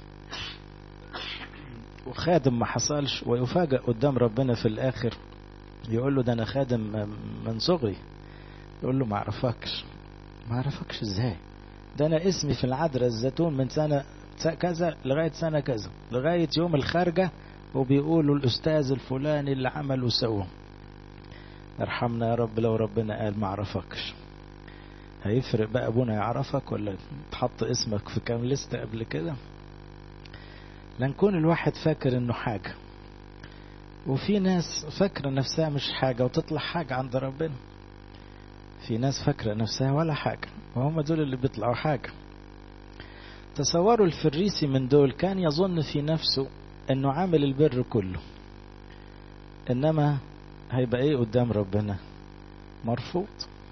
وخادم ما حصلش ويفاجأ قدام ربنا في الآخر يقول له ده أنا خادم من صغري يقول له ما عرفكش ما عرفكش ازاي ده أنا اسمي في العذراء الزيتون من سنة كذا لغاية سنة كذا لغاية يوم الخارجة وبيقولوا الأستاذ الفلاني اللي عمل وسوى ارحمنا يا رب لو ربنا قال ما عرفكش هيفرق بقى ابونا يعرفك ولا تحط اسمك في كام لستة قبل كده لنكون الواحد فاكر انه حاجة وفي ناس فاكرة نفسها مش حاجة وتطلع حاجة عند ربنا في ناس فاكرة نفسها ولا حاجة وهم دول اللي بيطلعوا حاجة تصوروا الفريسي من دول كان يظن في نفسه انه عامل البر كله انما هيبقى ايه قدام ربنا مرفوض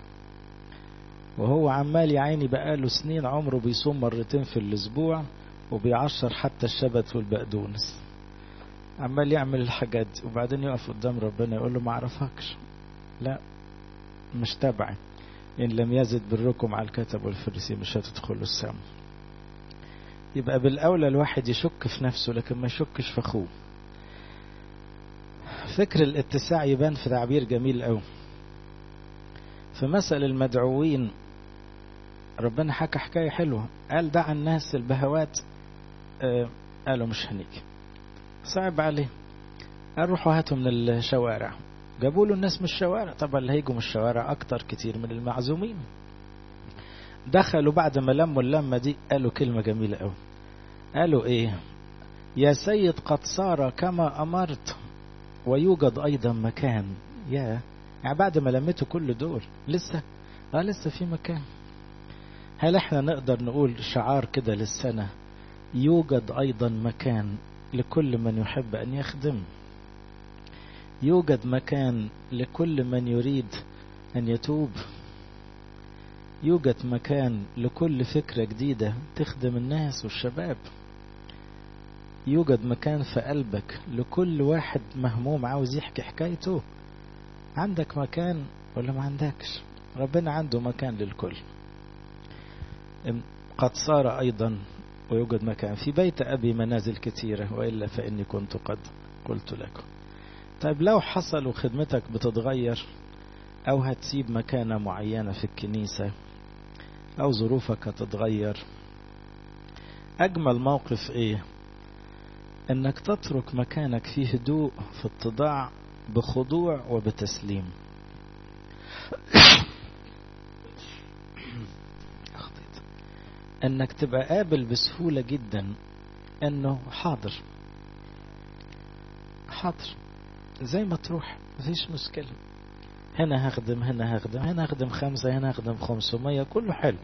وهو عمال يا عيني بقاله سنين عمره بيصوم مرتين في الاسبوع وبيعشر حتى الشبت والبقدونس عمال يعمل الحاجات دي وبعدين يقف قدام ربنا يقول له ما اعرفكش لا مش تبعي ان لم يزد بركم على الكتب والفريسي مش هتدخلوا السماء يبقى بالاولى الواحد يشك في نفسه لكن ما يشكش في اخوه فكر الاتساع يبان في تعبير جميل قوي في مثل المدعوين ربنا حكى حكاية حلوة قال دعا الناس البهوات آه قالوا مش هنيجي صعب عليه قال روحوا هاتوا من الشوارع جابوا له الناس من الشوارع طبعا اللي هيجوا من الشوارع اكتر كتير من المعزومين دخلوا بعد ما لموا اللمة دي قالوا كلمة جميلة قوي قالوا ايه يا سيد قد صار كما امرت ويوجد ايضا مكان يا يعني بعد ما لميتوا كل دول لسه اه لسه في مكان هل احنا نقدر نقول شعار كده للسنة يوجد ايضا مكان لكل من يحب ان يخدم يوجد مكان لكل من يريد ان يتوب يوجد مكان لكل فكرة جديدة تخدم الناس والشباب يوجد مكان في قلبك لكل واحد مهموم عاوز يحكي حكايته عندك مكان ولا ما عندكش ربنا عنده مكان للكل قد صار أيضا ويوجد مكان في بيت أبي منازل كثيرة وإلا فإني كنت قد قلت لكم طيب لو حصل وخدمتك بتتغير أو هتسيب مكانة معينة في الكنيسة أو ظروفك هتتغير أجمل موقف إيه إنك تترك مكانك فيه هدوء في اتضاع بخضوع وبتسليم انك تبقى قابل بسهولة جدا انه حاضر حاضر زي ما تروح مفيش مشكلة هنا هخدم هنا هخدم هنا هخدم خمسة هنا هخدم خمسمية كله حلو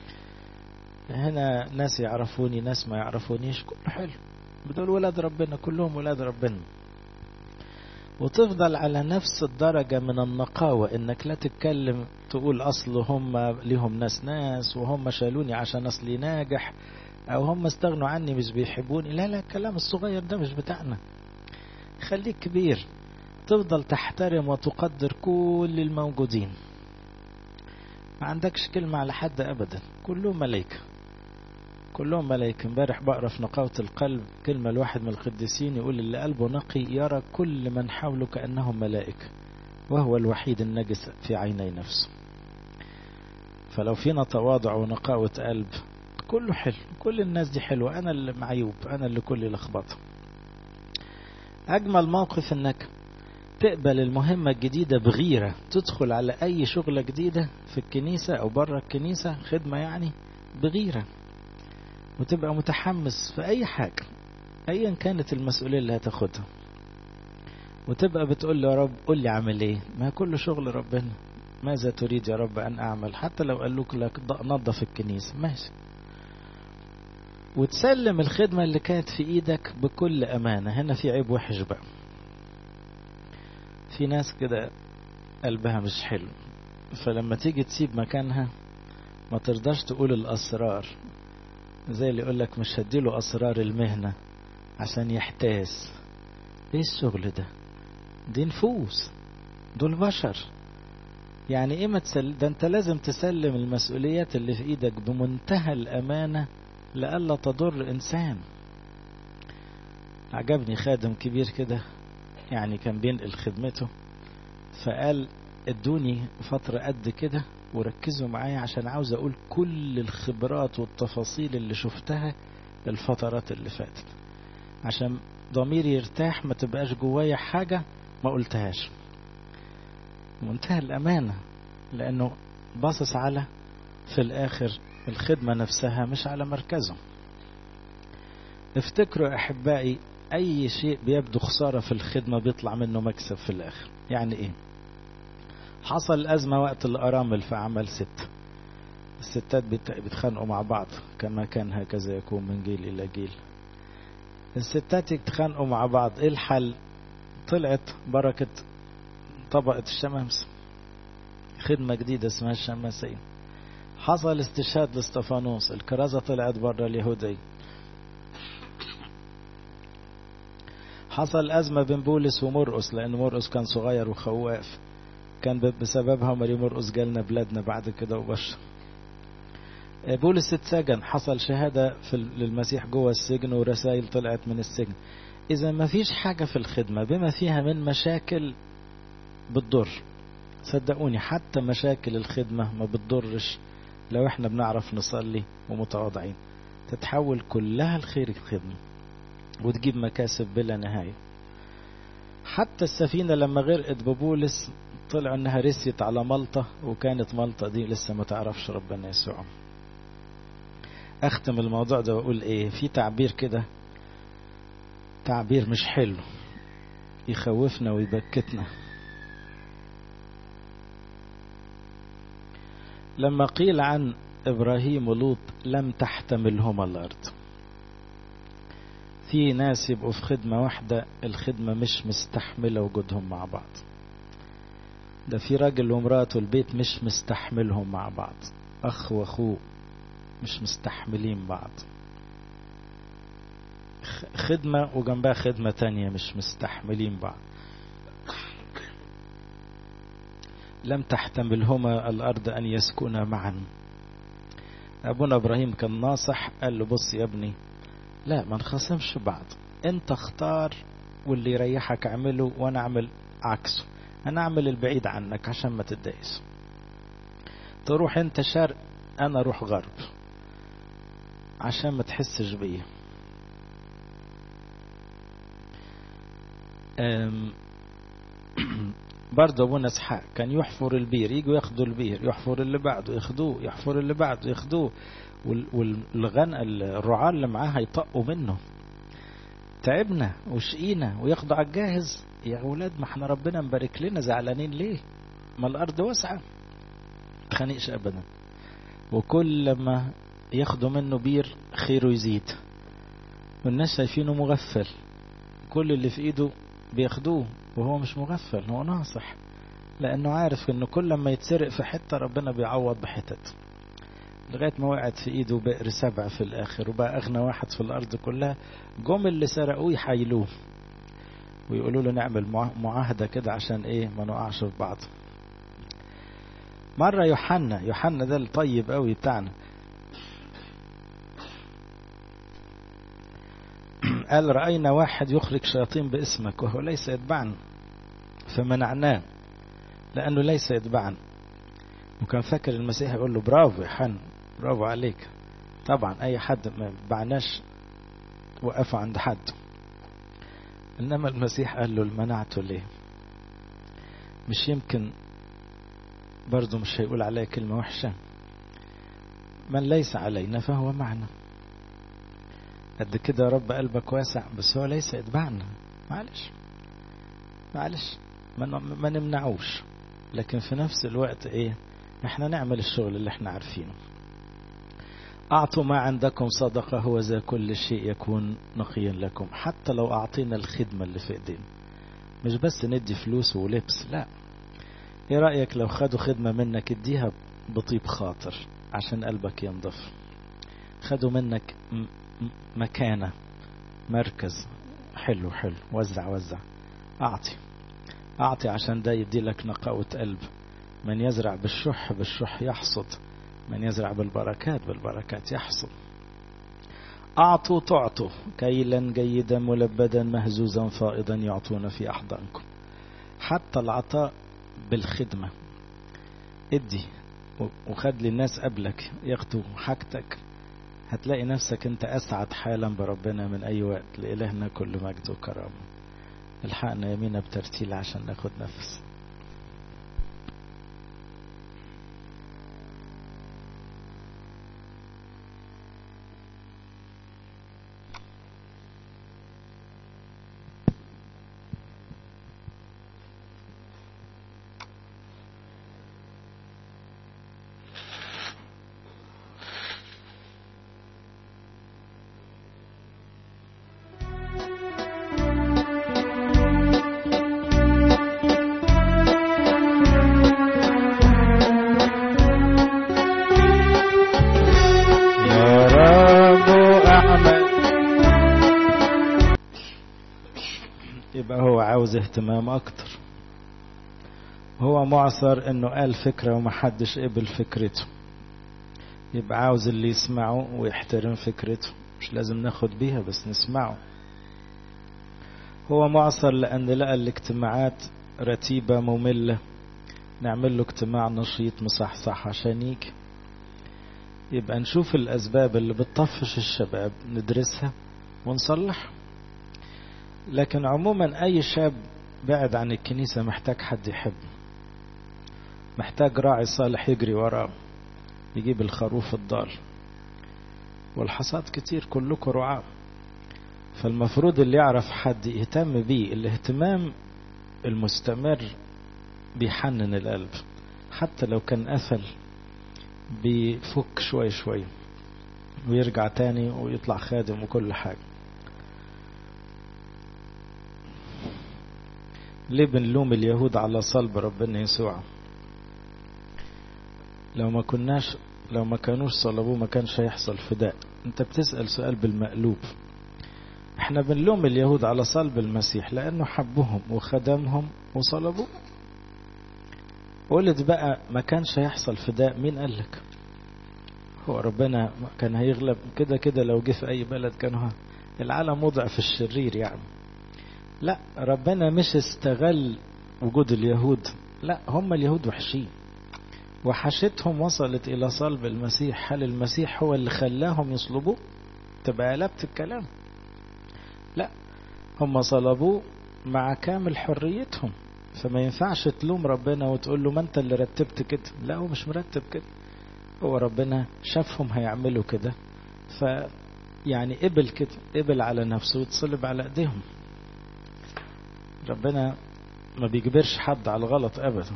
هنا ناس يعرفوني ناس ما يعرفونيش كله حلو بدول ولاد ربنا كلهم ولاد ربنا وتفضل على نفس الدرجة من النقاوة انك لا تتكلم تقول اصل هم ليهم ناس ناس وهم شالوني عشان اصلي ناجح او هم استغنوا عني مش بيحبوني لا لا الكلام الصغير ده مش بتاعنا خليك كبير تفضل تحترم وتقدر كل الموجودين ما عندكش كلمة على حد ابدا كلهم ملايكة كلهم ملائكة امبارح بقرا في نقاوة القلب كلمة لواحد من القديسين يقول اللي قلبه نقي يرى كل من حوله كأنهم ملائكة وهو الوحيد النجس في عيني نفسه فلو فينا تواضع ونقاوة قلب كله حلو كل الناس دي حلوة أنا اللي معيوب أنا اللي كل لخبطة أجمل موقف إنك تقبل المهمة الجديدة بغيرة تدخل على أي شغلة جديدة في الكنيسة أو بره الكنيسة خدمة يعني بغيرة وتبقى متحمس في أي حاجة أيا كانت المسؤولية اللي هتاخدها وتبقى بتقول له يا رب قول لي أعمل إيه ما كله شغل ربنا ماذا تريد يا رب أن أعمل حتى لو قال لك نظف الكنيسة ماشي وتسلم الخدمة اللي كانت في إيدك بكل أمانة هنا في عيب وحش بقى في ناس كده قلبها مش حلو فلما تيجي تسيب مكانها ما ترضاش تقول الأسرار زي اللي يقول لك مش هديله أسرار المهنة عشان يحتاس ايه الشغل ده دي نفوس دول بشر يعني ايه ما تسل... ده انت لازم تسلم المسؤوليات اللي في ايدك بمنتهى الامانة لألا تضر انسان عجبني خادم كبير كده يعني كان بينقل خدمته فقال ادوني فترة قد كده وركزوا معايا عشان عاوز اقول كل الخبرات والتفاصيل اللي شفتها الفترات اللي فاتت عشان ضميري يرتاح ما تبقاش جوايا حاجة ما قلتهاش منتهى الأمانة لأنه باصص على في الآخر الخدمة نفسها مش على مركزه افتكروا أحبائي أي شيء بيبدو خسارة في الخدمة بيطلع منه مكسب في الآخر يعني إيه حصل أزمة وقت الأرامل في عمل ست الستات بيتخانقوا مع بعض كما كان هكذا يكون من جيل إلى جيل الستات يتخانقوا مع بعض ايه الحل طلعت بركة طبقة الشمامسة خدمة جديدة اسمها الشماسية حصل استشهاد لاستفانوس الكرازة طلعت بره اليهودية حصل أزمة بين بولس ومرقس لأن مرقس كان صغير وخواف كان بسببها مري مرقس جالنا بلادنا بعد كده وبشر بولس اتسجن حصل شهادة في للمسيح جوه السجن ورسائل طلعت من السجن إذا ما فيش حاجة في الخدمة بما فيها من مشاكل بتضر صدقوني حتى مشاكل الخدمة ما بتضرش لو احنا بنعرف نصلي ومتواضعين تتحول كلها الخير الخدمة وتجيب مكاسب بلا نهاية حتى السفينة لما غرقت ببولس طلع انها رسيت على ملطة وكانت ملطة دي لسه ما تعرفش ربنا يسوع اختم الموضوع ده واقول ايه في تعبير كده تعبير مش حلو يخوفنا ويبكتنا لما قيل عن ابراهيم ولوط لم تحتملهما الارض في ناس يبقوا في خدمة واحدة الخدمة مش مستحملة وجودهم مع بعض ده في راجل ومراته البيت مش مستحملهم مع بعض اخ واخوه مش مستحملين بعض خدمة وجنبها خدمة تانية مش مستحملين بعض لم تحتملهما الأرض أن يسكنا معا أبونا إبراهيم كان ناصح قال له بص يا ابني لا ما نخصمش بعض انت اختار واللي يريحك اعمله وانا اعمل عكسه انا اعمل البعيد عنك عشان ما تتضايقش تروح انت شرق انا اروح غرب عشان ما تحسش بيا برضه ابونا اسحاق كان يحفر البير يجوا ياخدوا البير يحفر اللي بعده ياخدوه يحفر اللي بعده ياخدوه والغن الرعاة اللي معاه هيطقوا منه تعبنا وشقينا وياخدوا على الجاهز يا اولاد ما احنا ربنا مبارك لنا زعلانين ليه ما الارض واسعه تخانقش ابدا وكل لما ياخدوا منه بير خيره يزيد والناس شايفينه مغفل كل اللي في ايده بياخدوه وهو مش مغفل هو ناصح لانه عارف انه كل لما يتسرق في حته ربنا بيعوض بحتت لغايه ما وقعت في ايده بئر سبع في الاخر وبقى اغنى واحد في الارض كلها جم اللي سرقوه يحايلوه ويقولوا له نعمل معاهده كده عشان ايه ما نقعش في بعض مره يوحنا يوحنا ده الطيب قوي بتاعنا قال رأينا واحد يخرج شياطين باسمك وهو ليس يتبعنا فمنعناه لأنه ليس يتبعنا وكان فاكر المسيح يقول له برافو يا حن برافو عليك طبعا أي حد ما بعناش وقفوا عند حد إنما المسيح قال له منعته ليه مش يمكن برضه مش هيقول عليا كلمة وحشة من ليس علينا فهو معنا قد كده يا رب قلبك واسع بس هو ليس يتبعنا معلش معلش ما نمنعوش لكن في نفس الوقت ايه احنا نعمل الشغل اللي احنا عارفينه اعطوا ما عندكم صدقة هو ذا كل شيء يكون نقيا لكم حتى لو اعطينا الخدمة اللي في ايدينا مش بس ندي فلوس ولبس لا ايه رأيك لو خدوا خدمة منك اديها بطيب خاطر عشان قلبك ينضف خدوا منك مكانة مركز حلو حلو وزع وزع أعطي أعطي عشان ده يدي لك نقاوة قلب من يزرع بالشح بالشح يحصد من يزرع بالبركات بالبركات يحصد أعطوا تعطوا كيلا جيدا ملبدا مهزوزا فائضا يعطون في أحضانكم حتى العطاء بالخدمة ادي وخد للناس قبلك ياخدوا حاجتك هتلاقي نفسك انت اسعد حالا بربنا من اي وقت لالهنا كل مجد وكرامه الحقنا يمينا بترتيل عشان ناخد نفس عاوز اهتمام اكتر هو معصر انه قال فكرة ومحدش قبل فكرته يبقى عاوز اللي يسمعه ويحترم فكرته مش لازم ناخد بيها بس نسمعه هو معصر لان لقى الاجتماعات رتيبة مملة نعمل له اجتماع نشيط مصحصح عشان يجي يبقى نشوف الاسباب اللي بتطفش الشباب ندرسها ونصلحها لكن عموما اي شاب بعد عن الكنيسة محتاج حد يحبه محتاج راعي صالح يجري وراه يجيب الخروف الضال والحصاد كتير كلكم رعاة فالمفروض اللي يعرف حد يهتم بيه الاهتمام المستمر بيحنن القلب حتى لو كان قفل بيفك شوي شوي ويرجع تاني ويطلع خادم وكل حاجة ليه بنلوم اليهود على صلب ربنا يسوع لو ما كناش لو ما كانوش صلبوه ما كانش هيحصل فداء انت بتسأل سؤال بالمقلوب احنا بنلوم اليهود على صلب المسيح لانه حبهم وخدمهم وصلبوه قلت بقى ما كانش هيحصل فداء مين قال لك هو ربنا كان هيغلب كده كده لو جه في اي بلد كانوا العالم وضع في الشرير يعني لا ربنا مش استغل وجود اليهود لا هم اليهود وحشين وحشتهم وصلت إلى صلب المسيح هل المسيح هو اللي خلاهم يصلبوه تبقى قلبت الكلام لا هم صلبوه مع كامل حريتهم فما ينفعش تلوم ربنا وتقول له ما انت اللي رتبت كده لا هو مش مرتب كده هو ربنا شافهم هيعملوا كده ف يعني قبل كده قبل على نفسه ويتصلب على ايديهم ربنا ما بيجبرش حد على الغلط ابدا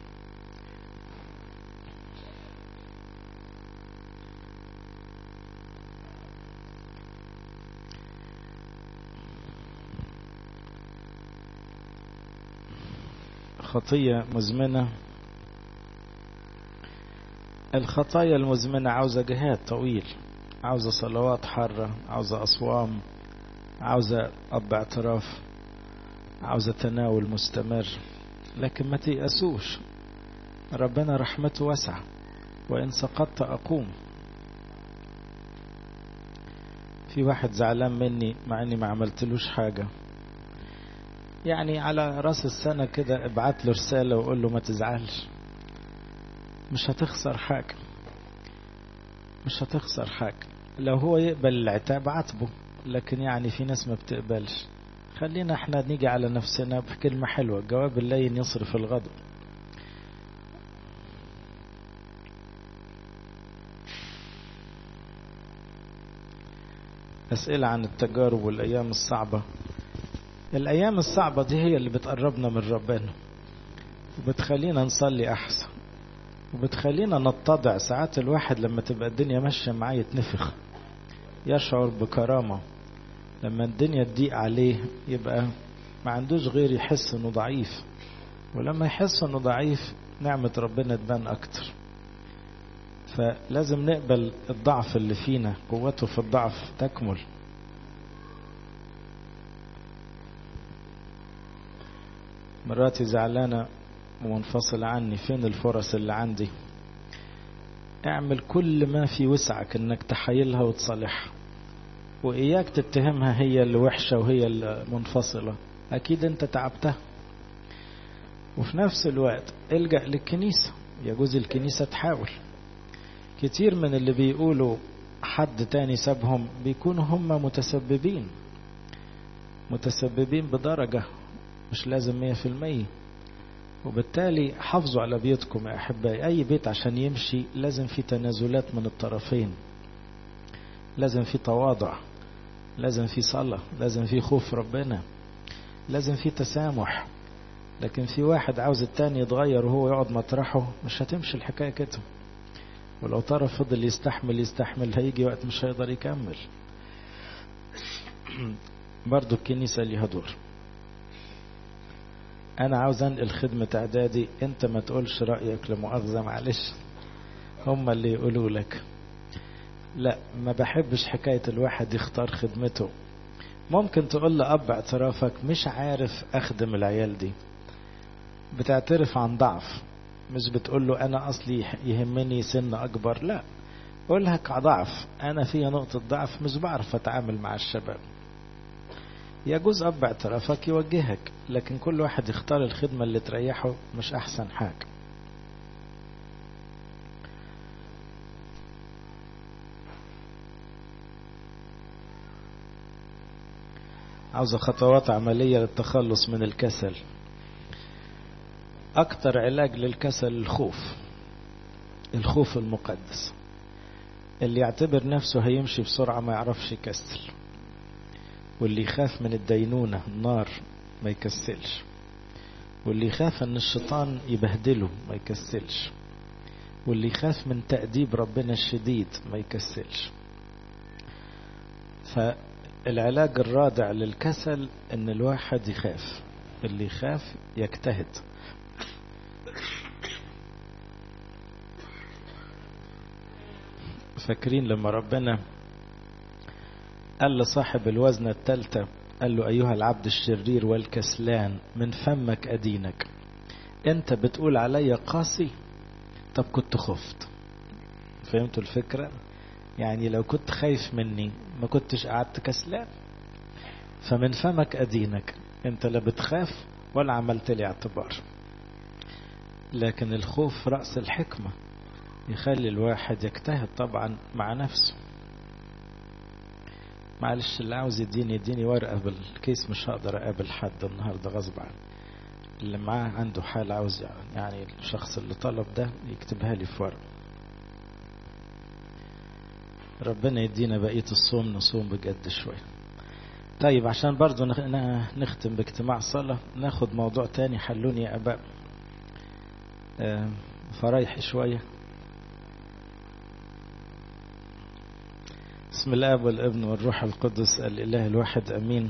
خطية مزمنة الخطايا المزمنة عاوزة جهاد طويل عاوزة صلوات حارة عاوزة أصوام عاوزة أب اعتراف عاوزة تناول مستمر لكن ما تيأسوش ربنا رحمته واسعة وإن سقطت أقوم في واحد زعلان مني مع إني ما عملتلوش حاجة يعني على راس السنة كده ابعت له رسالة وقول له ما تزعلش مش هتخسر حاجة مش هتخسر حاجة لو هو يقبل العتاب عاتبه لكن يعني في ناس ما بتقبلش خلينا احنا نيجي على نفسنا بكلمة حلوة الجواب اللين يصرف الغضب أسئلة عن التجارب والأيام الصعبة الأيام الصعبة دي هي اللي بتقربنا من ربنا وبتخلينا نصلي أحسن وبتخلينا نتضع ساعات الواحد لما تبقى الدنيا ماشية معاه يتنفخ يشعر بكرامة لما الدنيا تضيق عليه يبقى ما عندوش غير يحس انه ضعيف ولما يحس انه ضعيف نعمة ربنا تبان اكتر فلازم نقبل الضعف اللي فينا قوته في الضعف تكمل مراتي زعلانة ومنفصلة عني فين الفرص اللي عندي اعمل كل ما في وسعك انك تحايلها وتصالحها وإياك تتهمها هي اللي وحشة وهي اللي منفصلة أكيد أنت تعبتها وفي نفس الوقت الجأ للكنيسة يجوز الكنيسة تحاول كتير من اللي بيقولوا حد تاني سابهم بيكونوا هم متسببين متسببين بدرجة مش لازم مية في المية وبالتالي حافظوا على بيوتكم يا أحبائي أي بيت عشان يمشي لازم في تنازلات من الطرفين لازم في تواضع لازم في صلاة لازم في خوف ربنا لازم في تسامح لكن في واحد عاوز التاني يتغير وهو يقعد مطرحه مش هتمشي الحكاية كده ولو طرف فضل يستحمل يستحمل هيجي وقت مش هيقدر يكمل برضو الكنيسة ليها دور انا عاوز انقل خدمة اعدادي انت ما تقولش رأيك لمؤاخذة معلش هم اللي يقولوا لك لا ما بحبش حكاية الواحد يختار خدمته ممكن تقول لأب اعترافك مش عارف أخدم العيال دي بتعترف عن ضعف مش بتقول له أنا أصلي يهمني سن أكبر لا قولها كضعف أنا فيها نقطة ضعف مش بعرف أتعامل مع الشباب يجوز أب اعترافك يوجهك لكن كل واحد يختار الخدمة اللي تريحه مش أحسن حاجة عاوزة خطوات عملية للتخلص من الكسل أكتر علاج للكسل الخوف الخوف المقدس اللي يعتبر نفسه هيمشي بسرعة ما يعرفش يكسل واللي يخاف من الدينونة النار ما يكسلش واللي يخاف ان الشيطان يبهدله ما يكسلش واللي يخاف من تأديب ربنا الشديد ما يكسلش فالعلاج الرادع للكسل ان الواحد يخاف اللي يخاف يجتهد فاكرين لما ربنا قال لصاحب الوزنة الثالثة قال له أيها العبد الشرير والكسلان من فمك أدينك أنت بتقول علي قاسي طب كنت خفت فهمتوا الفكرة يعني لو كنت خايف مني ما كنتش قعدت كسلان فمن فمك أدينك أنت لا بتخاف ولا عملت لي اعتبار لكن الخوف رأس الحكمة يخلي الواحد يجتهد طبعا مع نفسه معلش اللي عاوز يديني يديني ورقة بالكيس مش هقدر أقابل حد النهاردة غصب عني اللي معاه عنده حال عاوز يعني الشخص اللي طلب ده يكتبها لي في ورقة ربنا يدينا بقية الصوم نصوم بجد شوية طيب عشان برضو نختم باجتماع صلاة ناخد موضوع تاني حلوني يا أباء فرايح شوية بسم الاب والابن والروح القدس الاله الواحد امين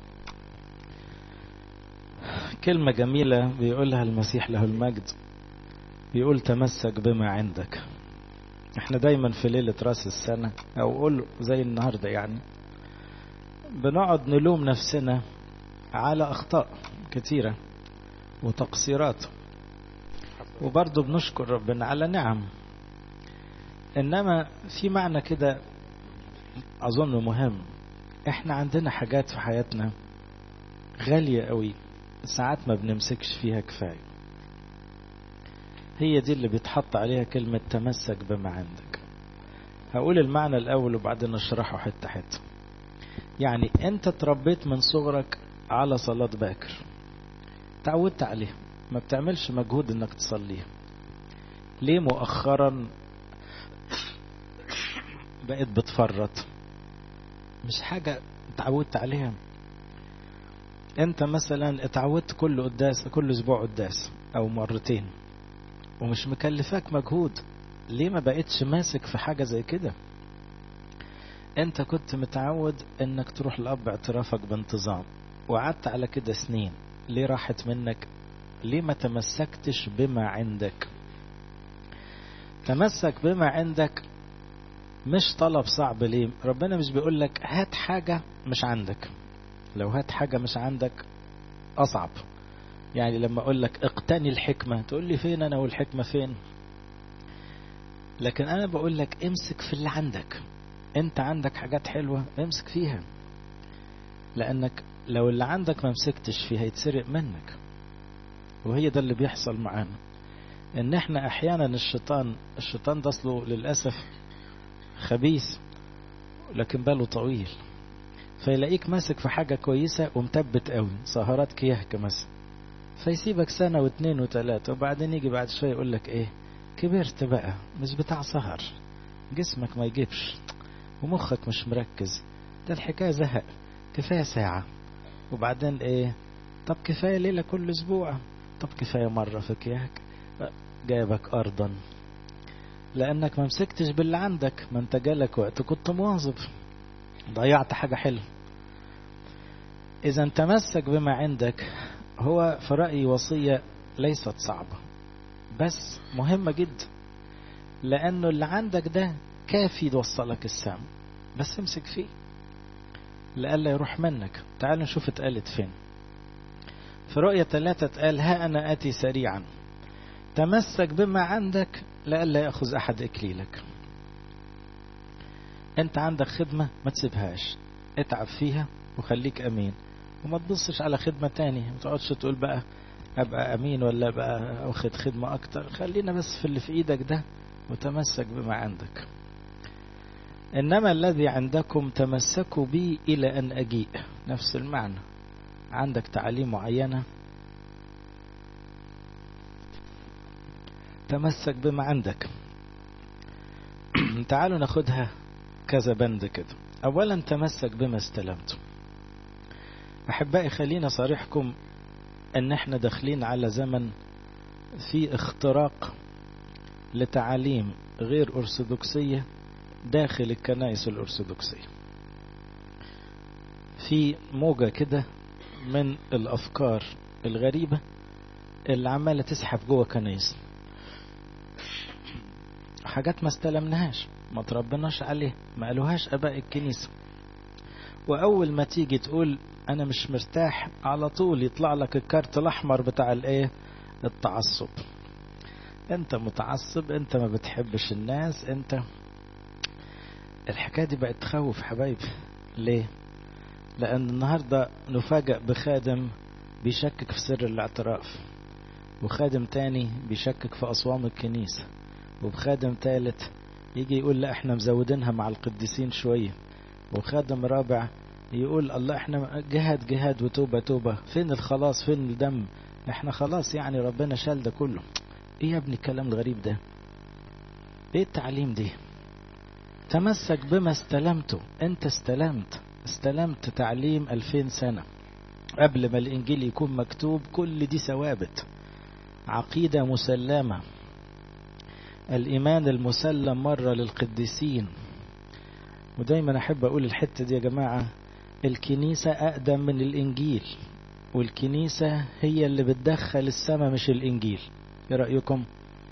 كلمة جميلة بيقولها المسيح له المجد بيقول تمسك بما عندك احنا دايما في ليلة راس السنة او قول زي النهاردة يعني بنقعد نلوم نفسنا على اخطاء كتيرة وتقصيرات وبرضه بنشكر ربنا على نعم انما في معنى كده أظن مهم إحنا عندنا حاجات في حياتنا غالية قوي ساعات ما بنمسكش فيها كفاية هي دي اللي بيتحط عليها كلمة تمسك بما عندك هقول المعنى الأول وبعدين أشرحه حتة حتة يعني أنت تربيت من صغرك على صلاة باكر تعودت عليها ما بتعملش مجهود انك تصليها ليه مؤخرا بقيت بتفرط مش حاجة اتعودت عليها انت مثلا اتعودت كل قداس كل اسبوع قداس او مرتين ومش مكلفاك مجهود ليه ما بقيتش ماسك في حاجة زي كده انت كنت متعود انك تروح لأب اعترافك بانتظام وقعدت على كده سنين ليه راحت منك ليه ما تمسكتش بما عندك تمسك بما عندك مش طلب صعب ليه ربنا مش بيقول لك هات حاجة مش عندك لو هات حاجة مش عندك أصعب يعني لما أقول لك اقتني الحكمة تقول لي فين أنا والحكمة فين لكن أنا بقول لك امسك في اللي عندك أنت عندك حاجات حلوة امسك فيها لأنك لو اللي عندك ما مسكتش فيها يتسرق منك وهي ده اللي بيحصل معانا ان احنا احيانا الشيطان الشيطان ده اصله للاسف خبيث لكن باله طويل فيلاقيك ماسك في حاجة كويسة ومثبت قوي سهرات كيهك مثلا فيسيبك سنة واثنين وثلاثة وبعدين يجي بعد شوية يقول لك ايه كبرت بقى مش بتاع سهر جسمك ما يجيبش ومخك مش مركز ده الحكاية زهق كفاية ساعة وبعدين ايه طب كفاية ليلة كل اسبوع طب كفاية مرة في كيهك جايبك ارضا لانك ما مسكتش باللي عندك ما انت جالك وقت كنت مواظب ضيعت حاجة حلوة اذا تمسك بما عندك هو في رأيي وصية ليست صعبة بس مهمة جدا لانه اللي عندك ده كافي يوصلك السام بس امسك فيه لألا يروح منك تعالوا نشوف اتقالت فين في رؤية ثلاثة اتقال ها أنا آتي سريعا تمسك بما عندك لئلا يأخذ أحد إكليلك أنت عندك خدمة ما تسيبهاش اتعب فيها وخليك أمين وما تبصش على خدمة تاني ما تقعدش تقول بقى أبقى أمين ولا أبقى أخد خدمة أكتر خلينا بس في اللي في إيدك ده وتمسك بما عندك إنما الذي عندكم تمسكوا بي إلى أن أجيء نفس المعنى عندك تعاليم معينة تمسك بما عندك تعالوا ناخدها كذا بند كده اولا تمسك بما استلمته احبائي خلينا صارحكم ان احنا داخلين على زمن في اختراق لتعاليم غير ارثوذكسيه داخل الكنائس الارثوذكسيه في موجه كده من الافكار الغريبه اللي عماله تسحب جوه كنايس حاجات ما استلمناهاش ما تربناش عليه ما قالوهاش اباء الكنيسه واول ما تيجي تقول انا مش مرتاح على طول يطلع لك الكارت الاحمر بتاع الايه التعصب انت متعصب انت ما بتحبش الناس انت الحكايه دي بقت تخوف حبايبي ليه لان النهارده نفاجئ بخادم بيشكك في سر الاعتراف وخادم تاني بيشكك في اصوام الكنيسه وبخادم تالت يجي يقول لا احنا مزودينها مع القديسين شويه وخادم رابع يقول الله احنا جهاد جهاد وتوبه توبه فين الخلاص فين الدم احنا خلاص يعني ربنا شال ده كله ايه يا ابني الكلام الغريب ده ايه التعليم دي تمسك بما استلمته انت استلمت استلمت تعليم ألفين سنة قبل ما الإنجيل يكون مكتوب كل دي ثوابت عقيدة مسلمة الإيمان المسلم مرة للقديسين ودايما أحب أقول الحتة دي يا جماعة الكنيسة أقدم من الإنجيل والكنيسة هي اللي بتدخل السماء مش الإنجيل إيه رأيكم؟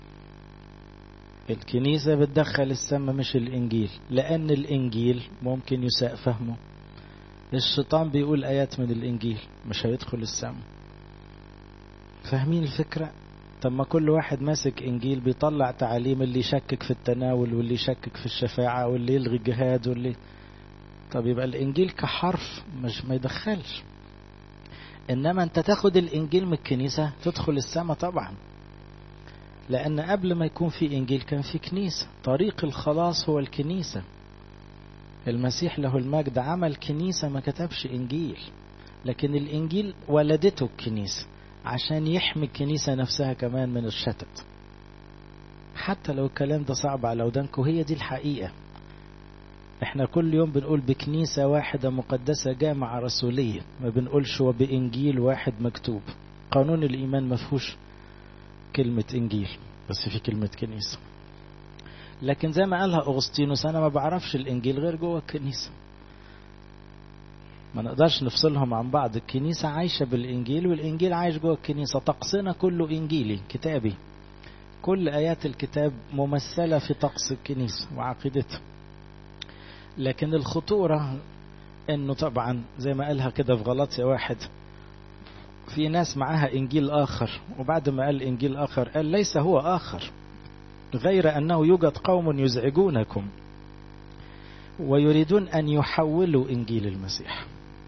الكنيسة بتدخل السماء مش الإنجيل لأن الإنجيل ممكن يساء فهمه الشيطان بيقول آيات من الإنجيل مش هيدخل السماء فاهمين الفكرة؟ طب ما كل واحد ماسك إنجيل بيطلع تعاليم اللي يشكك في التناول واللي يشكك في الشفاعة واللي يلغي الجهاد واللي طب يبقى الإنجيل كحرف مش ما يدخلش إنما أنت تاخد الإنجيل من الكنيسة تدخل السماء طبعا لأن قبل ما يكون في إنجيل كان في كنيسة طريق الخلاص هو الكنيسة المسيح له المجد عمل كنيسة ما كتبش إنجيل لكن الإنجيل ولدته الكنيسة عشان يحمي الكنيسة نفسها كمان من الشتت حتى لو الكلام ده صعب على ودانكم هي دي الحقيقة احنا كل يوم بنقول بكنيسة واحدة مقدسة جامعة رسولية ما بنقولش وبإنجيل واحد مكتوب قانون الإيمان ما فيهوش كلمة إنجيل بس في كلمة كنيسة لكن زي ما قالها أغسطينوس أنا ما بعرفش الإنجيل غير جوه الكنيسة ما نقدرش نفصلهم عن بعض الكنيسة عايشة بالإنجيل والإنجيل عايش جوه الكنيسة طقسنا كله إنجيلي كتابي كل آيات الكتاب ممثلة في طقس الكنيسة وعقيدتها لكن الخطورة انه طبعا زي ما قالها كده في غلطية واحد في ناس معاها انجيل اخر وبعد ما قال انجيل اخر قال ليس هو اخر غير انه يوجد قوم يزعجونكم ويريدون ان يحولوا انجيل المسيح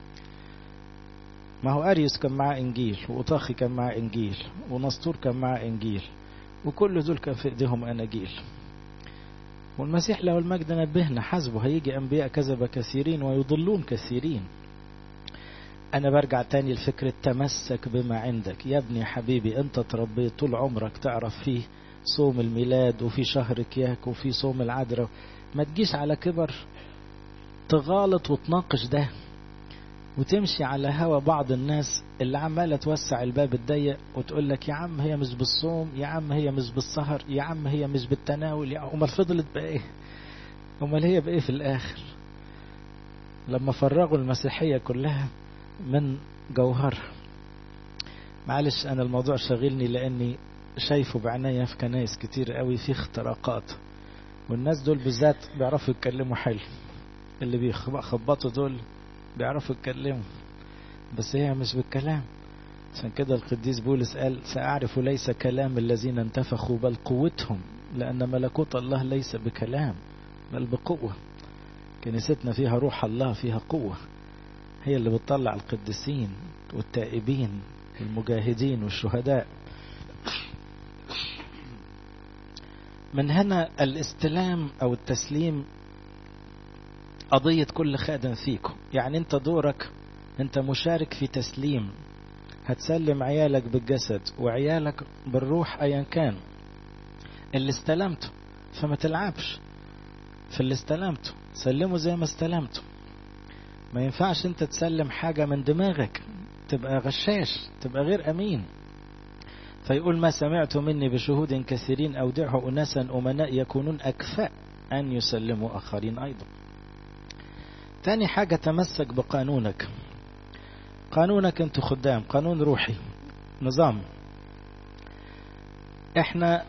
ما هو اريوس كان معاه انجيل واوطاخي كان معاه انجيل ونسطور كان معاه انجيل وكل دول كان في ايديهم اناجيل والمسيح له المجد نبهنا حسبه هيجي أنبياء كذب كثيرين ويضلون كثيرين أنا برجع تاني لفكرة تمسك بما عندك يا ابني حبيبي أنت تربيت طول عمرك تعرف فيه صوم الميلاد وفي شهر كياك وفي صوم العذراء ما تجيش على كبر تغالط وتناقش ده وتمشي على هوا بعض الناس اللي عمالة توسع الباب الضيق وتقول لك يا عم هي مش بالصوم يا عم هي مش بالسهر يا عم هي مش بالتناول يا امال فضلت بايه امال هي بايه في الاخر لما فرغوا المسيحية كلها من جوهرها معلش انا الموضوع شاغلني لاني شايفه بعناية في كنايس كتير قوي في اختراقات والناس دول بالذات بيعرفوا يتكلموا حلو اللي بيخبطوا دول بيعرفوا يتكلموا بس هي مش بالكلام عشان كده القديس بولس قال سأعرف ليس كلام الذين انتفخوا بل قوتهم لأن ملكوت الله ليس بكلام بل بقوة كنيستنا فيها روح الله فيها قوة هي اللي بتطلع القديسين والتائبين والمجاهدين والشهداء من هنا الاستلام أو التسليم قضية كل خادم فيكم يعني انت دورك انت مشارك في تسليم هتسلم عيالك بالجسد وعيالك بالروح ايا كان اللي استلمته فما تلعبش في اللي استلمته سلمه زي ما استلمته ما ينفعش انت تسلم حاجة من دماغك تبقى غشاش تبقى غير أمين فيقول ما سمعت مني بشهود كثيرين أودعه أناسا أمناء يكونون أكفاء أن يسلموا آخرين أيضا تاني حاجة تمسك بقانونك قانونك انت خدام قانون روحي نظام احنا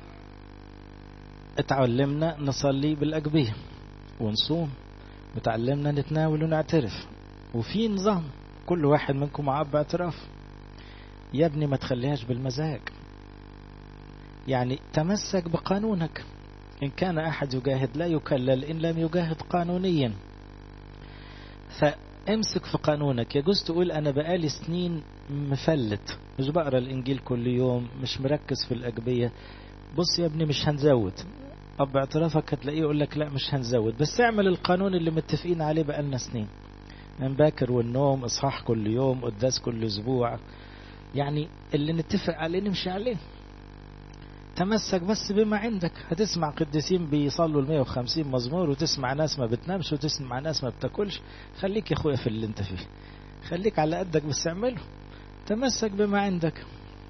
اتعلمنا نصلي بالأجبية ونصوم وتعلمنا نتناول ونعترف وفي نظام كل واحد منكم معاه باعتراف يا ابني ما تخليهاش بالمزاج يعني تمسك بقانونك إن كان أحد يجاهد لا يكلل إن لم يجاهد قانونيا فامسك في قانونك يجوز تقول أنا بقالي سنين مفلت مش بقرا الإنجيل كل يوم مش مركز في الأجبية بص يا ابني مش هنزود أب اعترافك هتلاقيه يقول لك لا مش هنزود بس اعمل القانون اللي متفقين عليه بقالنا سنين من باكر والنوم إصحاح كل يوم قداس كل أسبوع يعني اللي نتفق عليه نمشي عليه تمسك بس بما عندك هتسمع قديسين بيصلوا ال 150 مزمور وتسمع ناس ما بتنامش وتسمع ناس ما بتاكلش خليك يا اخويا في اللي انت فيه خليك على قدك بس اعمله تمسك بما عندك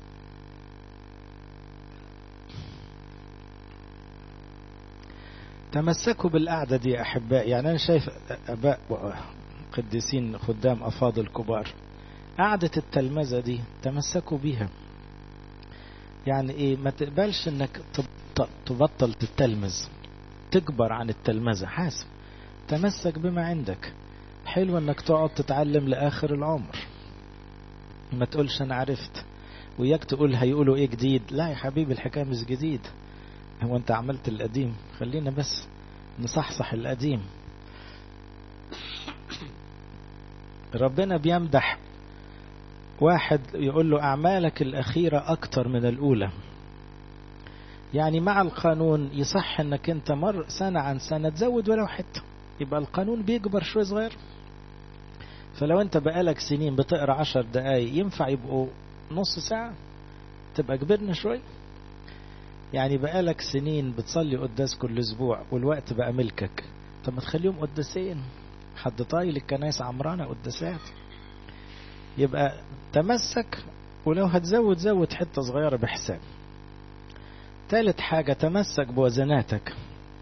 تمسكوا بالقعدة دي يا أحباء يعني أنا شايف أباء قديسين خدام أفاضل كبار قعدة التلمذة دي تمسكوا بيها يعني ايه ما تقبلش انك تبطل تتلمذ تكبر عن التلمذة حاسب تمسك بما عندك حلو انك تقعد تتعلم لاخر العمر ما تقولش انا عرفت وياك تقول هيقولوا ايه جديد لا يا حبيبي الحكاية مش جديد هو انت عملت القديم خلينا بس نصحصح القديم ربنا بيمدح واحد يقول له أعمالك الأخيرة أكتر من الأولى يعني مع القانون يصح أنك أنت مر سنة عن سنة تزود ولو حتة يبقى القانون بيكبر شوي صغير فلو أنت بقالك سنين بتقرأ عشر دقايق ينفع يبقوا نص ساعة تبقى كبرنا شوي يعني بقالك سنين بتصلي قداس كل أسبوع والوقت بقى ملكك طب ما تخليهم قداسين حد طايل الكنايس عمرانة قداسات يبقى تمسك ولو هتزود زود حتة صغيرة بحساب ثالث حاجة تمسك بوزناتك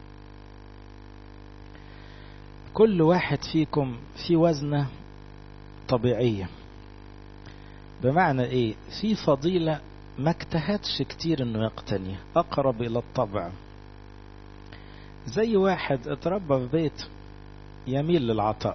كل واحد فيكم في وزنة طبيعية بمعنى ايه في فضيلة ما اجتهدش كتير انه يقتني اقرب الى الطبع زي واحد اتربى في بيت يميل للعطاء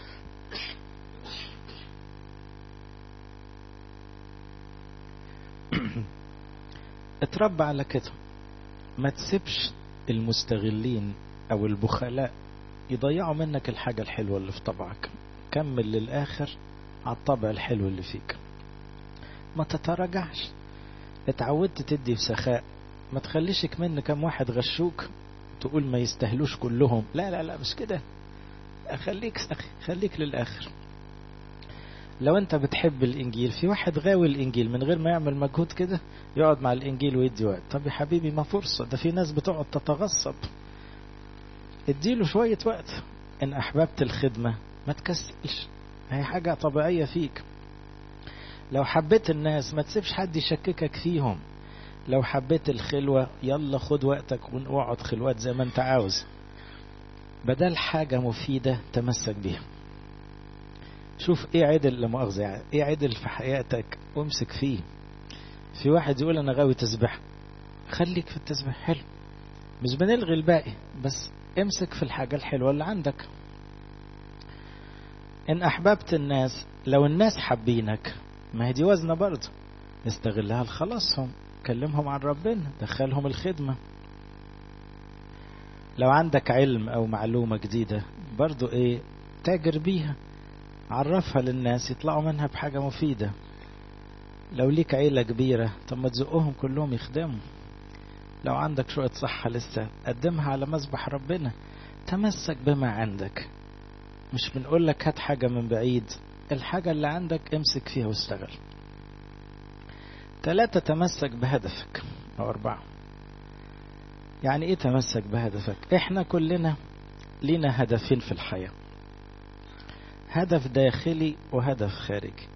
اتربى على كده ما تسيبش المستغلين او البخلاء يضيعوا منك الحاجة الحلوة اللي في طبعك كمل للآخر على الطبع الحلو اللي فيك ما تتراجعش اتعودت تدي بسخاء ما تخليش كمان كم واحد غشوك تقول ما يستاهلوش كلهم لا لا لا مش كده خليك سخي خليك للآخر لو انت بتحب الانجيل في واحد غاوي الانجيل من غير ما يعمل مجهود كده يقعد مع الانجيل ويدي وقت طب يا حبيبي ما فرصة ده في ناس بتقعد تتغصب اديله شوية وقت ان احببت الخدمة ما تكسلش هي حاجة طبيعية فيك لو حبيت الناس ما تسيبش حد يشككك فيهم لو حبيت الخلوة يلا خد وقتك واقعد خلوات زي ما انت عاوز بدل حاجة مفيدة تمسك بيها شوف ايه عدل لمؤاخذة يعني ايه عدل في حياتك وامسك فيه في واحد يقول انا غاوي تسبح خليك في التسبيح حلو مش بنلغي الباقي بس امسك في الحاجة الحلوة اللي عندك ان احببت الناس لو الناس حابينك ما هي دي وزنة برضه استغلها لخلاصهم كلمهم عن ربنا دخلهم الخدمة لو عندك علم او معلومة جديدة برضو ايه تاجر بيها عرفها للناس يطلعوا منها بحاجة مفيدة لو ليك عيلة كبيرة طب ما تزقهم كلهم يخدموا لو عندك شوية صحة لسه قدمها على مذبح ربنا تمسك بما عندك مش بنقول لك هات حاجة من بعيد الحاجة اللي عندك امسك فيها واشتغل ثلاثة تمسك بهدفك أو أربعة يعني إيه تمسك بهدفك إحنا كلنا لينا هدفين في الحياة هدف داخلي وهدف خارجي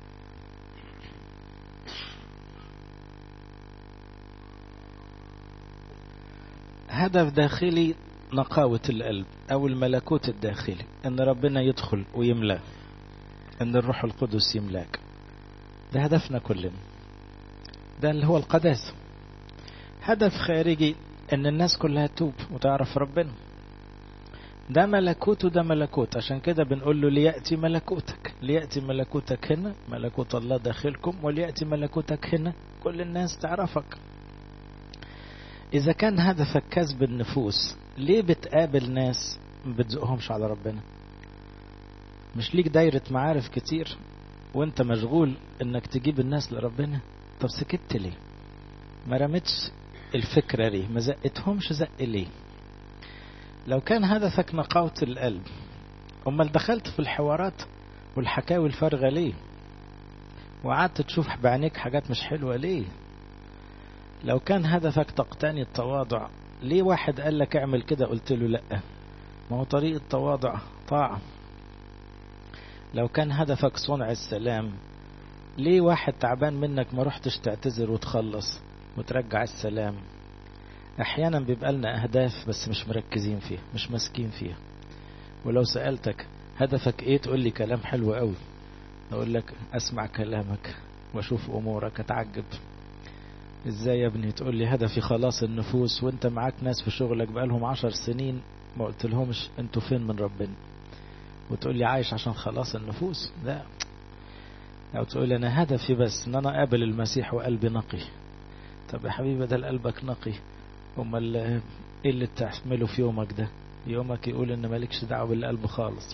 هدف داخلي نقاوة القلب أو الملكوت الداخلي أن ربنا يدخل ويملأ أن الروح القدس يملاك ده هدفنا كلنا ده اللي هو القداسة هدف خارجي أن الناس كلها توب وتعرف ربنا ده ملكوت وده ملكوت عشان كده بنقول له ليأتي ملكوتك ليأتي ملكوتك هنا ملكوت الله داخلكم وليأتي ملكوتك هنا كل الناس تعرفك إذا كان هدفك كسب النفوس ليه بتقابل ناس ما بتزقهمش على ربنا مش ليك دايرة معارف كتير وانت مشغول انك تجيب الناس لربنا طب سكت ليه ما رمتش الفكرة ليه ما زقتهمش زق ليه لو كان هدفك نقاوة القلب امال دخلت في الحوارات والحكاوي الفارغة ليه وقعدت تشوف بعينيك حاجات مش حلوة ليه لو كان هدفك تقتني التواضع ليه واحد قال لك اعمل كده قلت له لا ما هو طريق التواضع طاعة لو كان هدفك صنع السلام ليه واحد تعبان منك ما رحتش تعتذر وتخلص وترجع السلام احيانا بيبقى لنا اهداف بس مش مركزين فيها مش ماسكين فيها ولو سألتك هدفك ايه تقول لي كلام حلو قوي اقول لك اسمع كلامك واشوف امورك اتعجب ازاي يا ابني تقول لي هدفي خلاص النفوس وانت معاك ناس في شغلك بقالهم عشر سنين ما قلت لهمش انتوا فين من ربنا وتقول لي عايش عشان خلاص النفوس لا او تقول لي انا هدفي بس ان انا اقابل المسيح وقلبي نقي طب يا حبيبي بدل قلبك نقي امال ايه اللي تعمله في يومك ده يومك يقول ان مالكش دعوه بالقلب خالص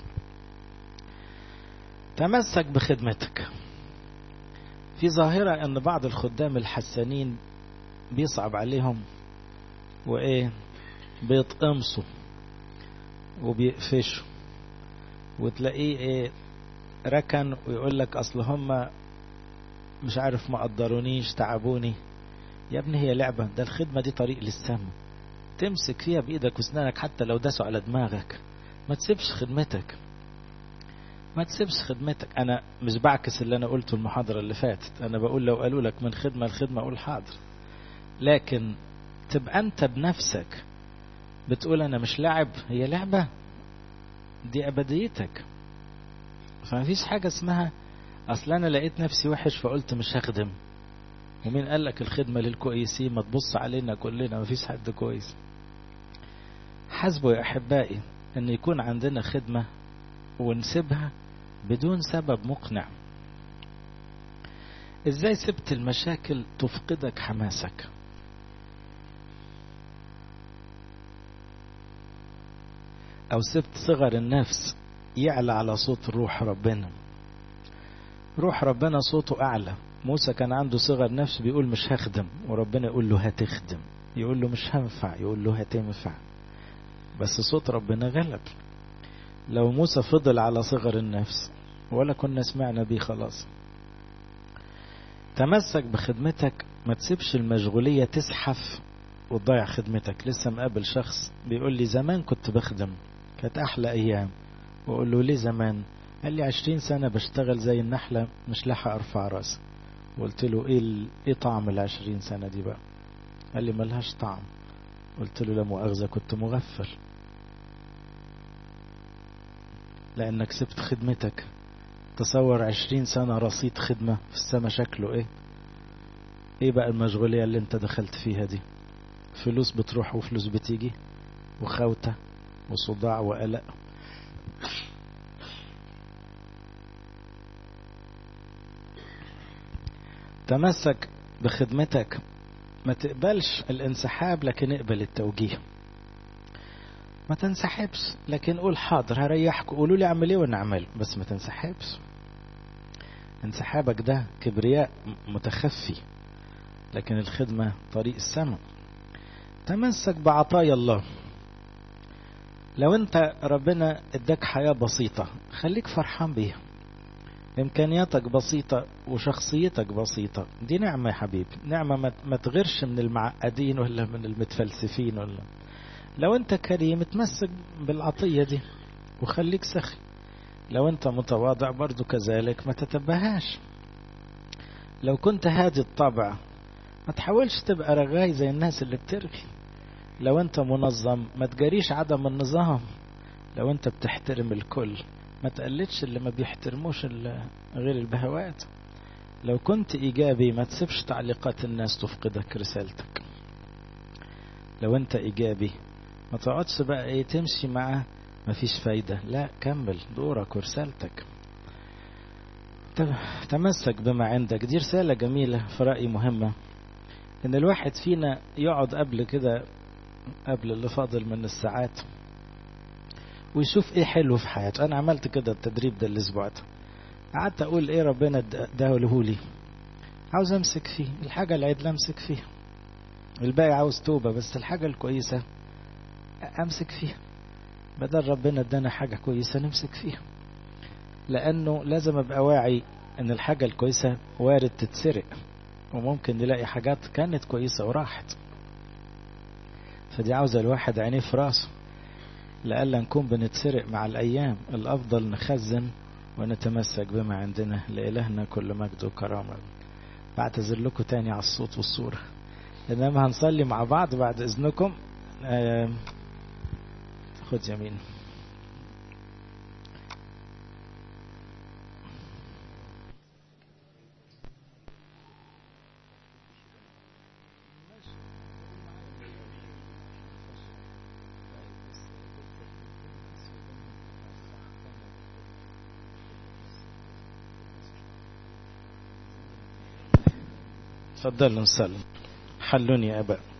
تمسك بخدمتك في ظاهرة ان بعض الخدام الحسانين بيصعب عليهم وايه بيتقمصوا وبيقفشوا وتلاقيه ايه ركن ويقول لك اصل هم مش عارف ما قدرونيش تعبوني يا ابني هي لعبة ده الخدمة دي طريق للسما تمسك فيها بإيدك واسنانك حتى لو داسوا على دماغك ما تسيبش خدمتك ما تسيبش خدمتك أنا مش بعكس اللي أنا قلته المحاضرة اللي فاتت أنا بقول لو قالوا لك من خدمة لخدمة أقول حاضر لكن تبقى أنت بنفسك بتقول أنا مش لاعب هي لعبة دي أبديتك فما فيش حاجة اسمها أصل أنا لقيت نفسي وحش فقلت مش هخدم ومين قال لك الخدمة للكويسين ما تبص علينا كلنا ما فيش حد كويس حسبوا يا أحبائي أن يكون عندنا خدمة ونسيبها بدون سبب مقنع ازاي سبت المشاكل تفقدك حماسك او سبت صغر النفس يعلى على صوت روح ربنا روح ربنا صوته اعلى موسى كان عنده صغر نفس بيقول مش هخدم وربنا يقول له هتخدم يقول له مش هنفع يقول له هتنفع بس صوت ربنا غلب لو موسى فضل على صغر النفس ولا كنا سمعنا بيه خلاص تمسك بخدمتك ما تسيبش المشغولية تزحف وتضيع خدمتك لسه مقابل شخص بيقول لي زمان كنت بخدم كانت أحلى أيام وأقول له ليه زمان قال لي عشرين سنة بشتغل زي النحلة مش لاحق أرفع راسي قلت له إيه, ال... إيه طعم العشرين سنة دي بقى قال لي ملهاش طعم قلت له لا مؤاخذة كنت مغفل لأنك سبت خدمتك تصور عشرين سنة رصيد خدمة في السما شكله ايه ايه بقى المشغولية اللي انت دخلت فيها دي فلوس بتروح وفلوس بتيجي وخوتة وصداع وقلق تمسك بخدمتك ما تقبلش الانسحاب لكن اقبل التوجيه ما تنسحبش لكن قول حاضر هريحكم قولوا لي اعمل ايه وانا اعمله بس ما تنسحبش انسحابك ده كبرياء متخفي لكن الخدمة طريق السماء تمسك بعطايا الله لو انت ربنا اداك حياة بسيطة خليك فرحان بيها امكانياتك بسيطة وشخصيتك بسيطة دي نعمة يا حبيبي نعمة ما تغيرش من المعقدين ولا من المتفلسفين ولا لو انت كريم اتمسك بالعطية دي وخليك سخي لو انت متواضع برضو كذلك ما تتبهاش لو كنت هادي الطبع ما تحاولش تبقى رغاي زي الناس اللي بترغي لو انت منظم ما تجاريش عدم النظام لو انت بتحترم الكل ما تقلدش اللي ما بيحترموش غير البهوات لو كنت ايجابي ما تسيبش تعليقات الناس تفقدك رسالتك لو انت ايجابي ما تقعدش بقى ايه تمشي مع ما فيش فايدة لا كمل دورك ورسالتك تمسك بما عندك دي رسالة جميلة في رأيي مهمة ان الواحد فينا يقعد قبل كده قبل اللي فاضل من الساعات ويشوف ايه حلو في حياته انا عملت كده التدريب ده الاسبوع ده قعدت اقول ايه ربنا اداه لي عاوز امسك فيه الحاجة العيد امسك فيها الباقي عاوز توبة بس الحاجة الكويسة امسك فيها بدل ربنا ادانا حاجة كويسة نمسك فيها لانه لازم ابقى واعي ان الحاجة الكويسة وارد تتسرق وممكن نلاقي حاجات كانت كويسة وراحت فدي عاوزة الواحد عينيه في راسه لألا نكون بنتسرق مع الأيام الأفضل نخزن ونتمسك بما عندنا لإلهنا كل مجد وكرامة بعتذر لكم تاني على الصوت والصورة إنما هنصلي مع بعض بعد إذنكم آه خد يمين تفضلوا نسلم حلوني يا أبا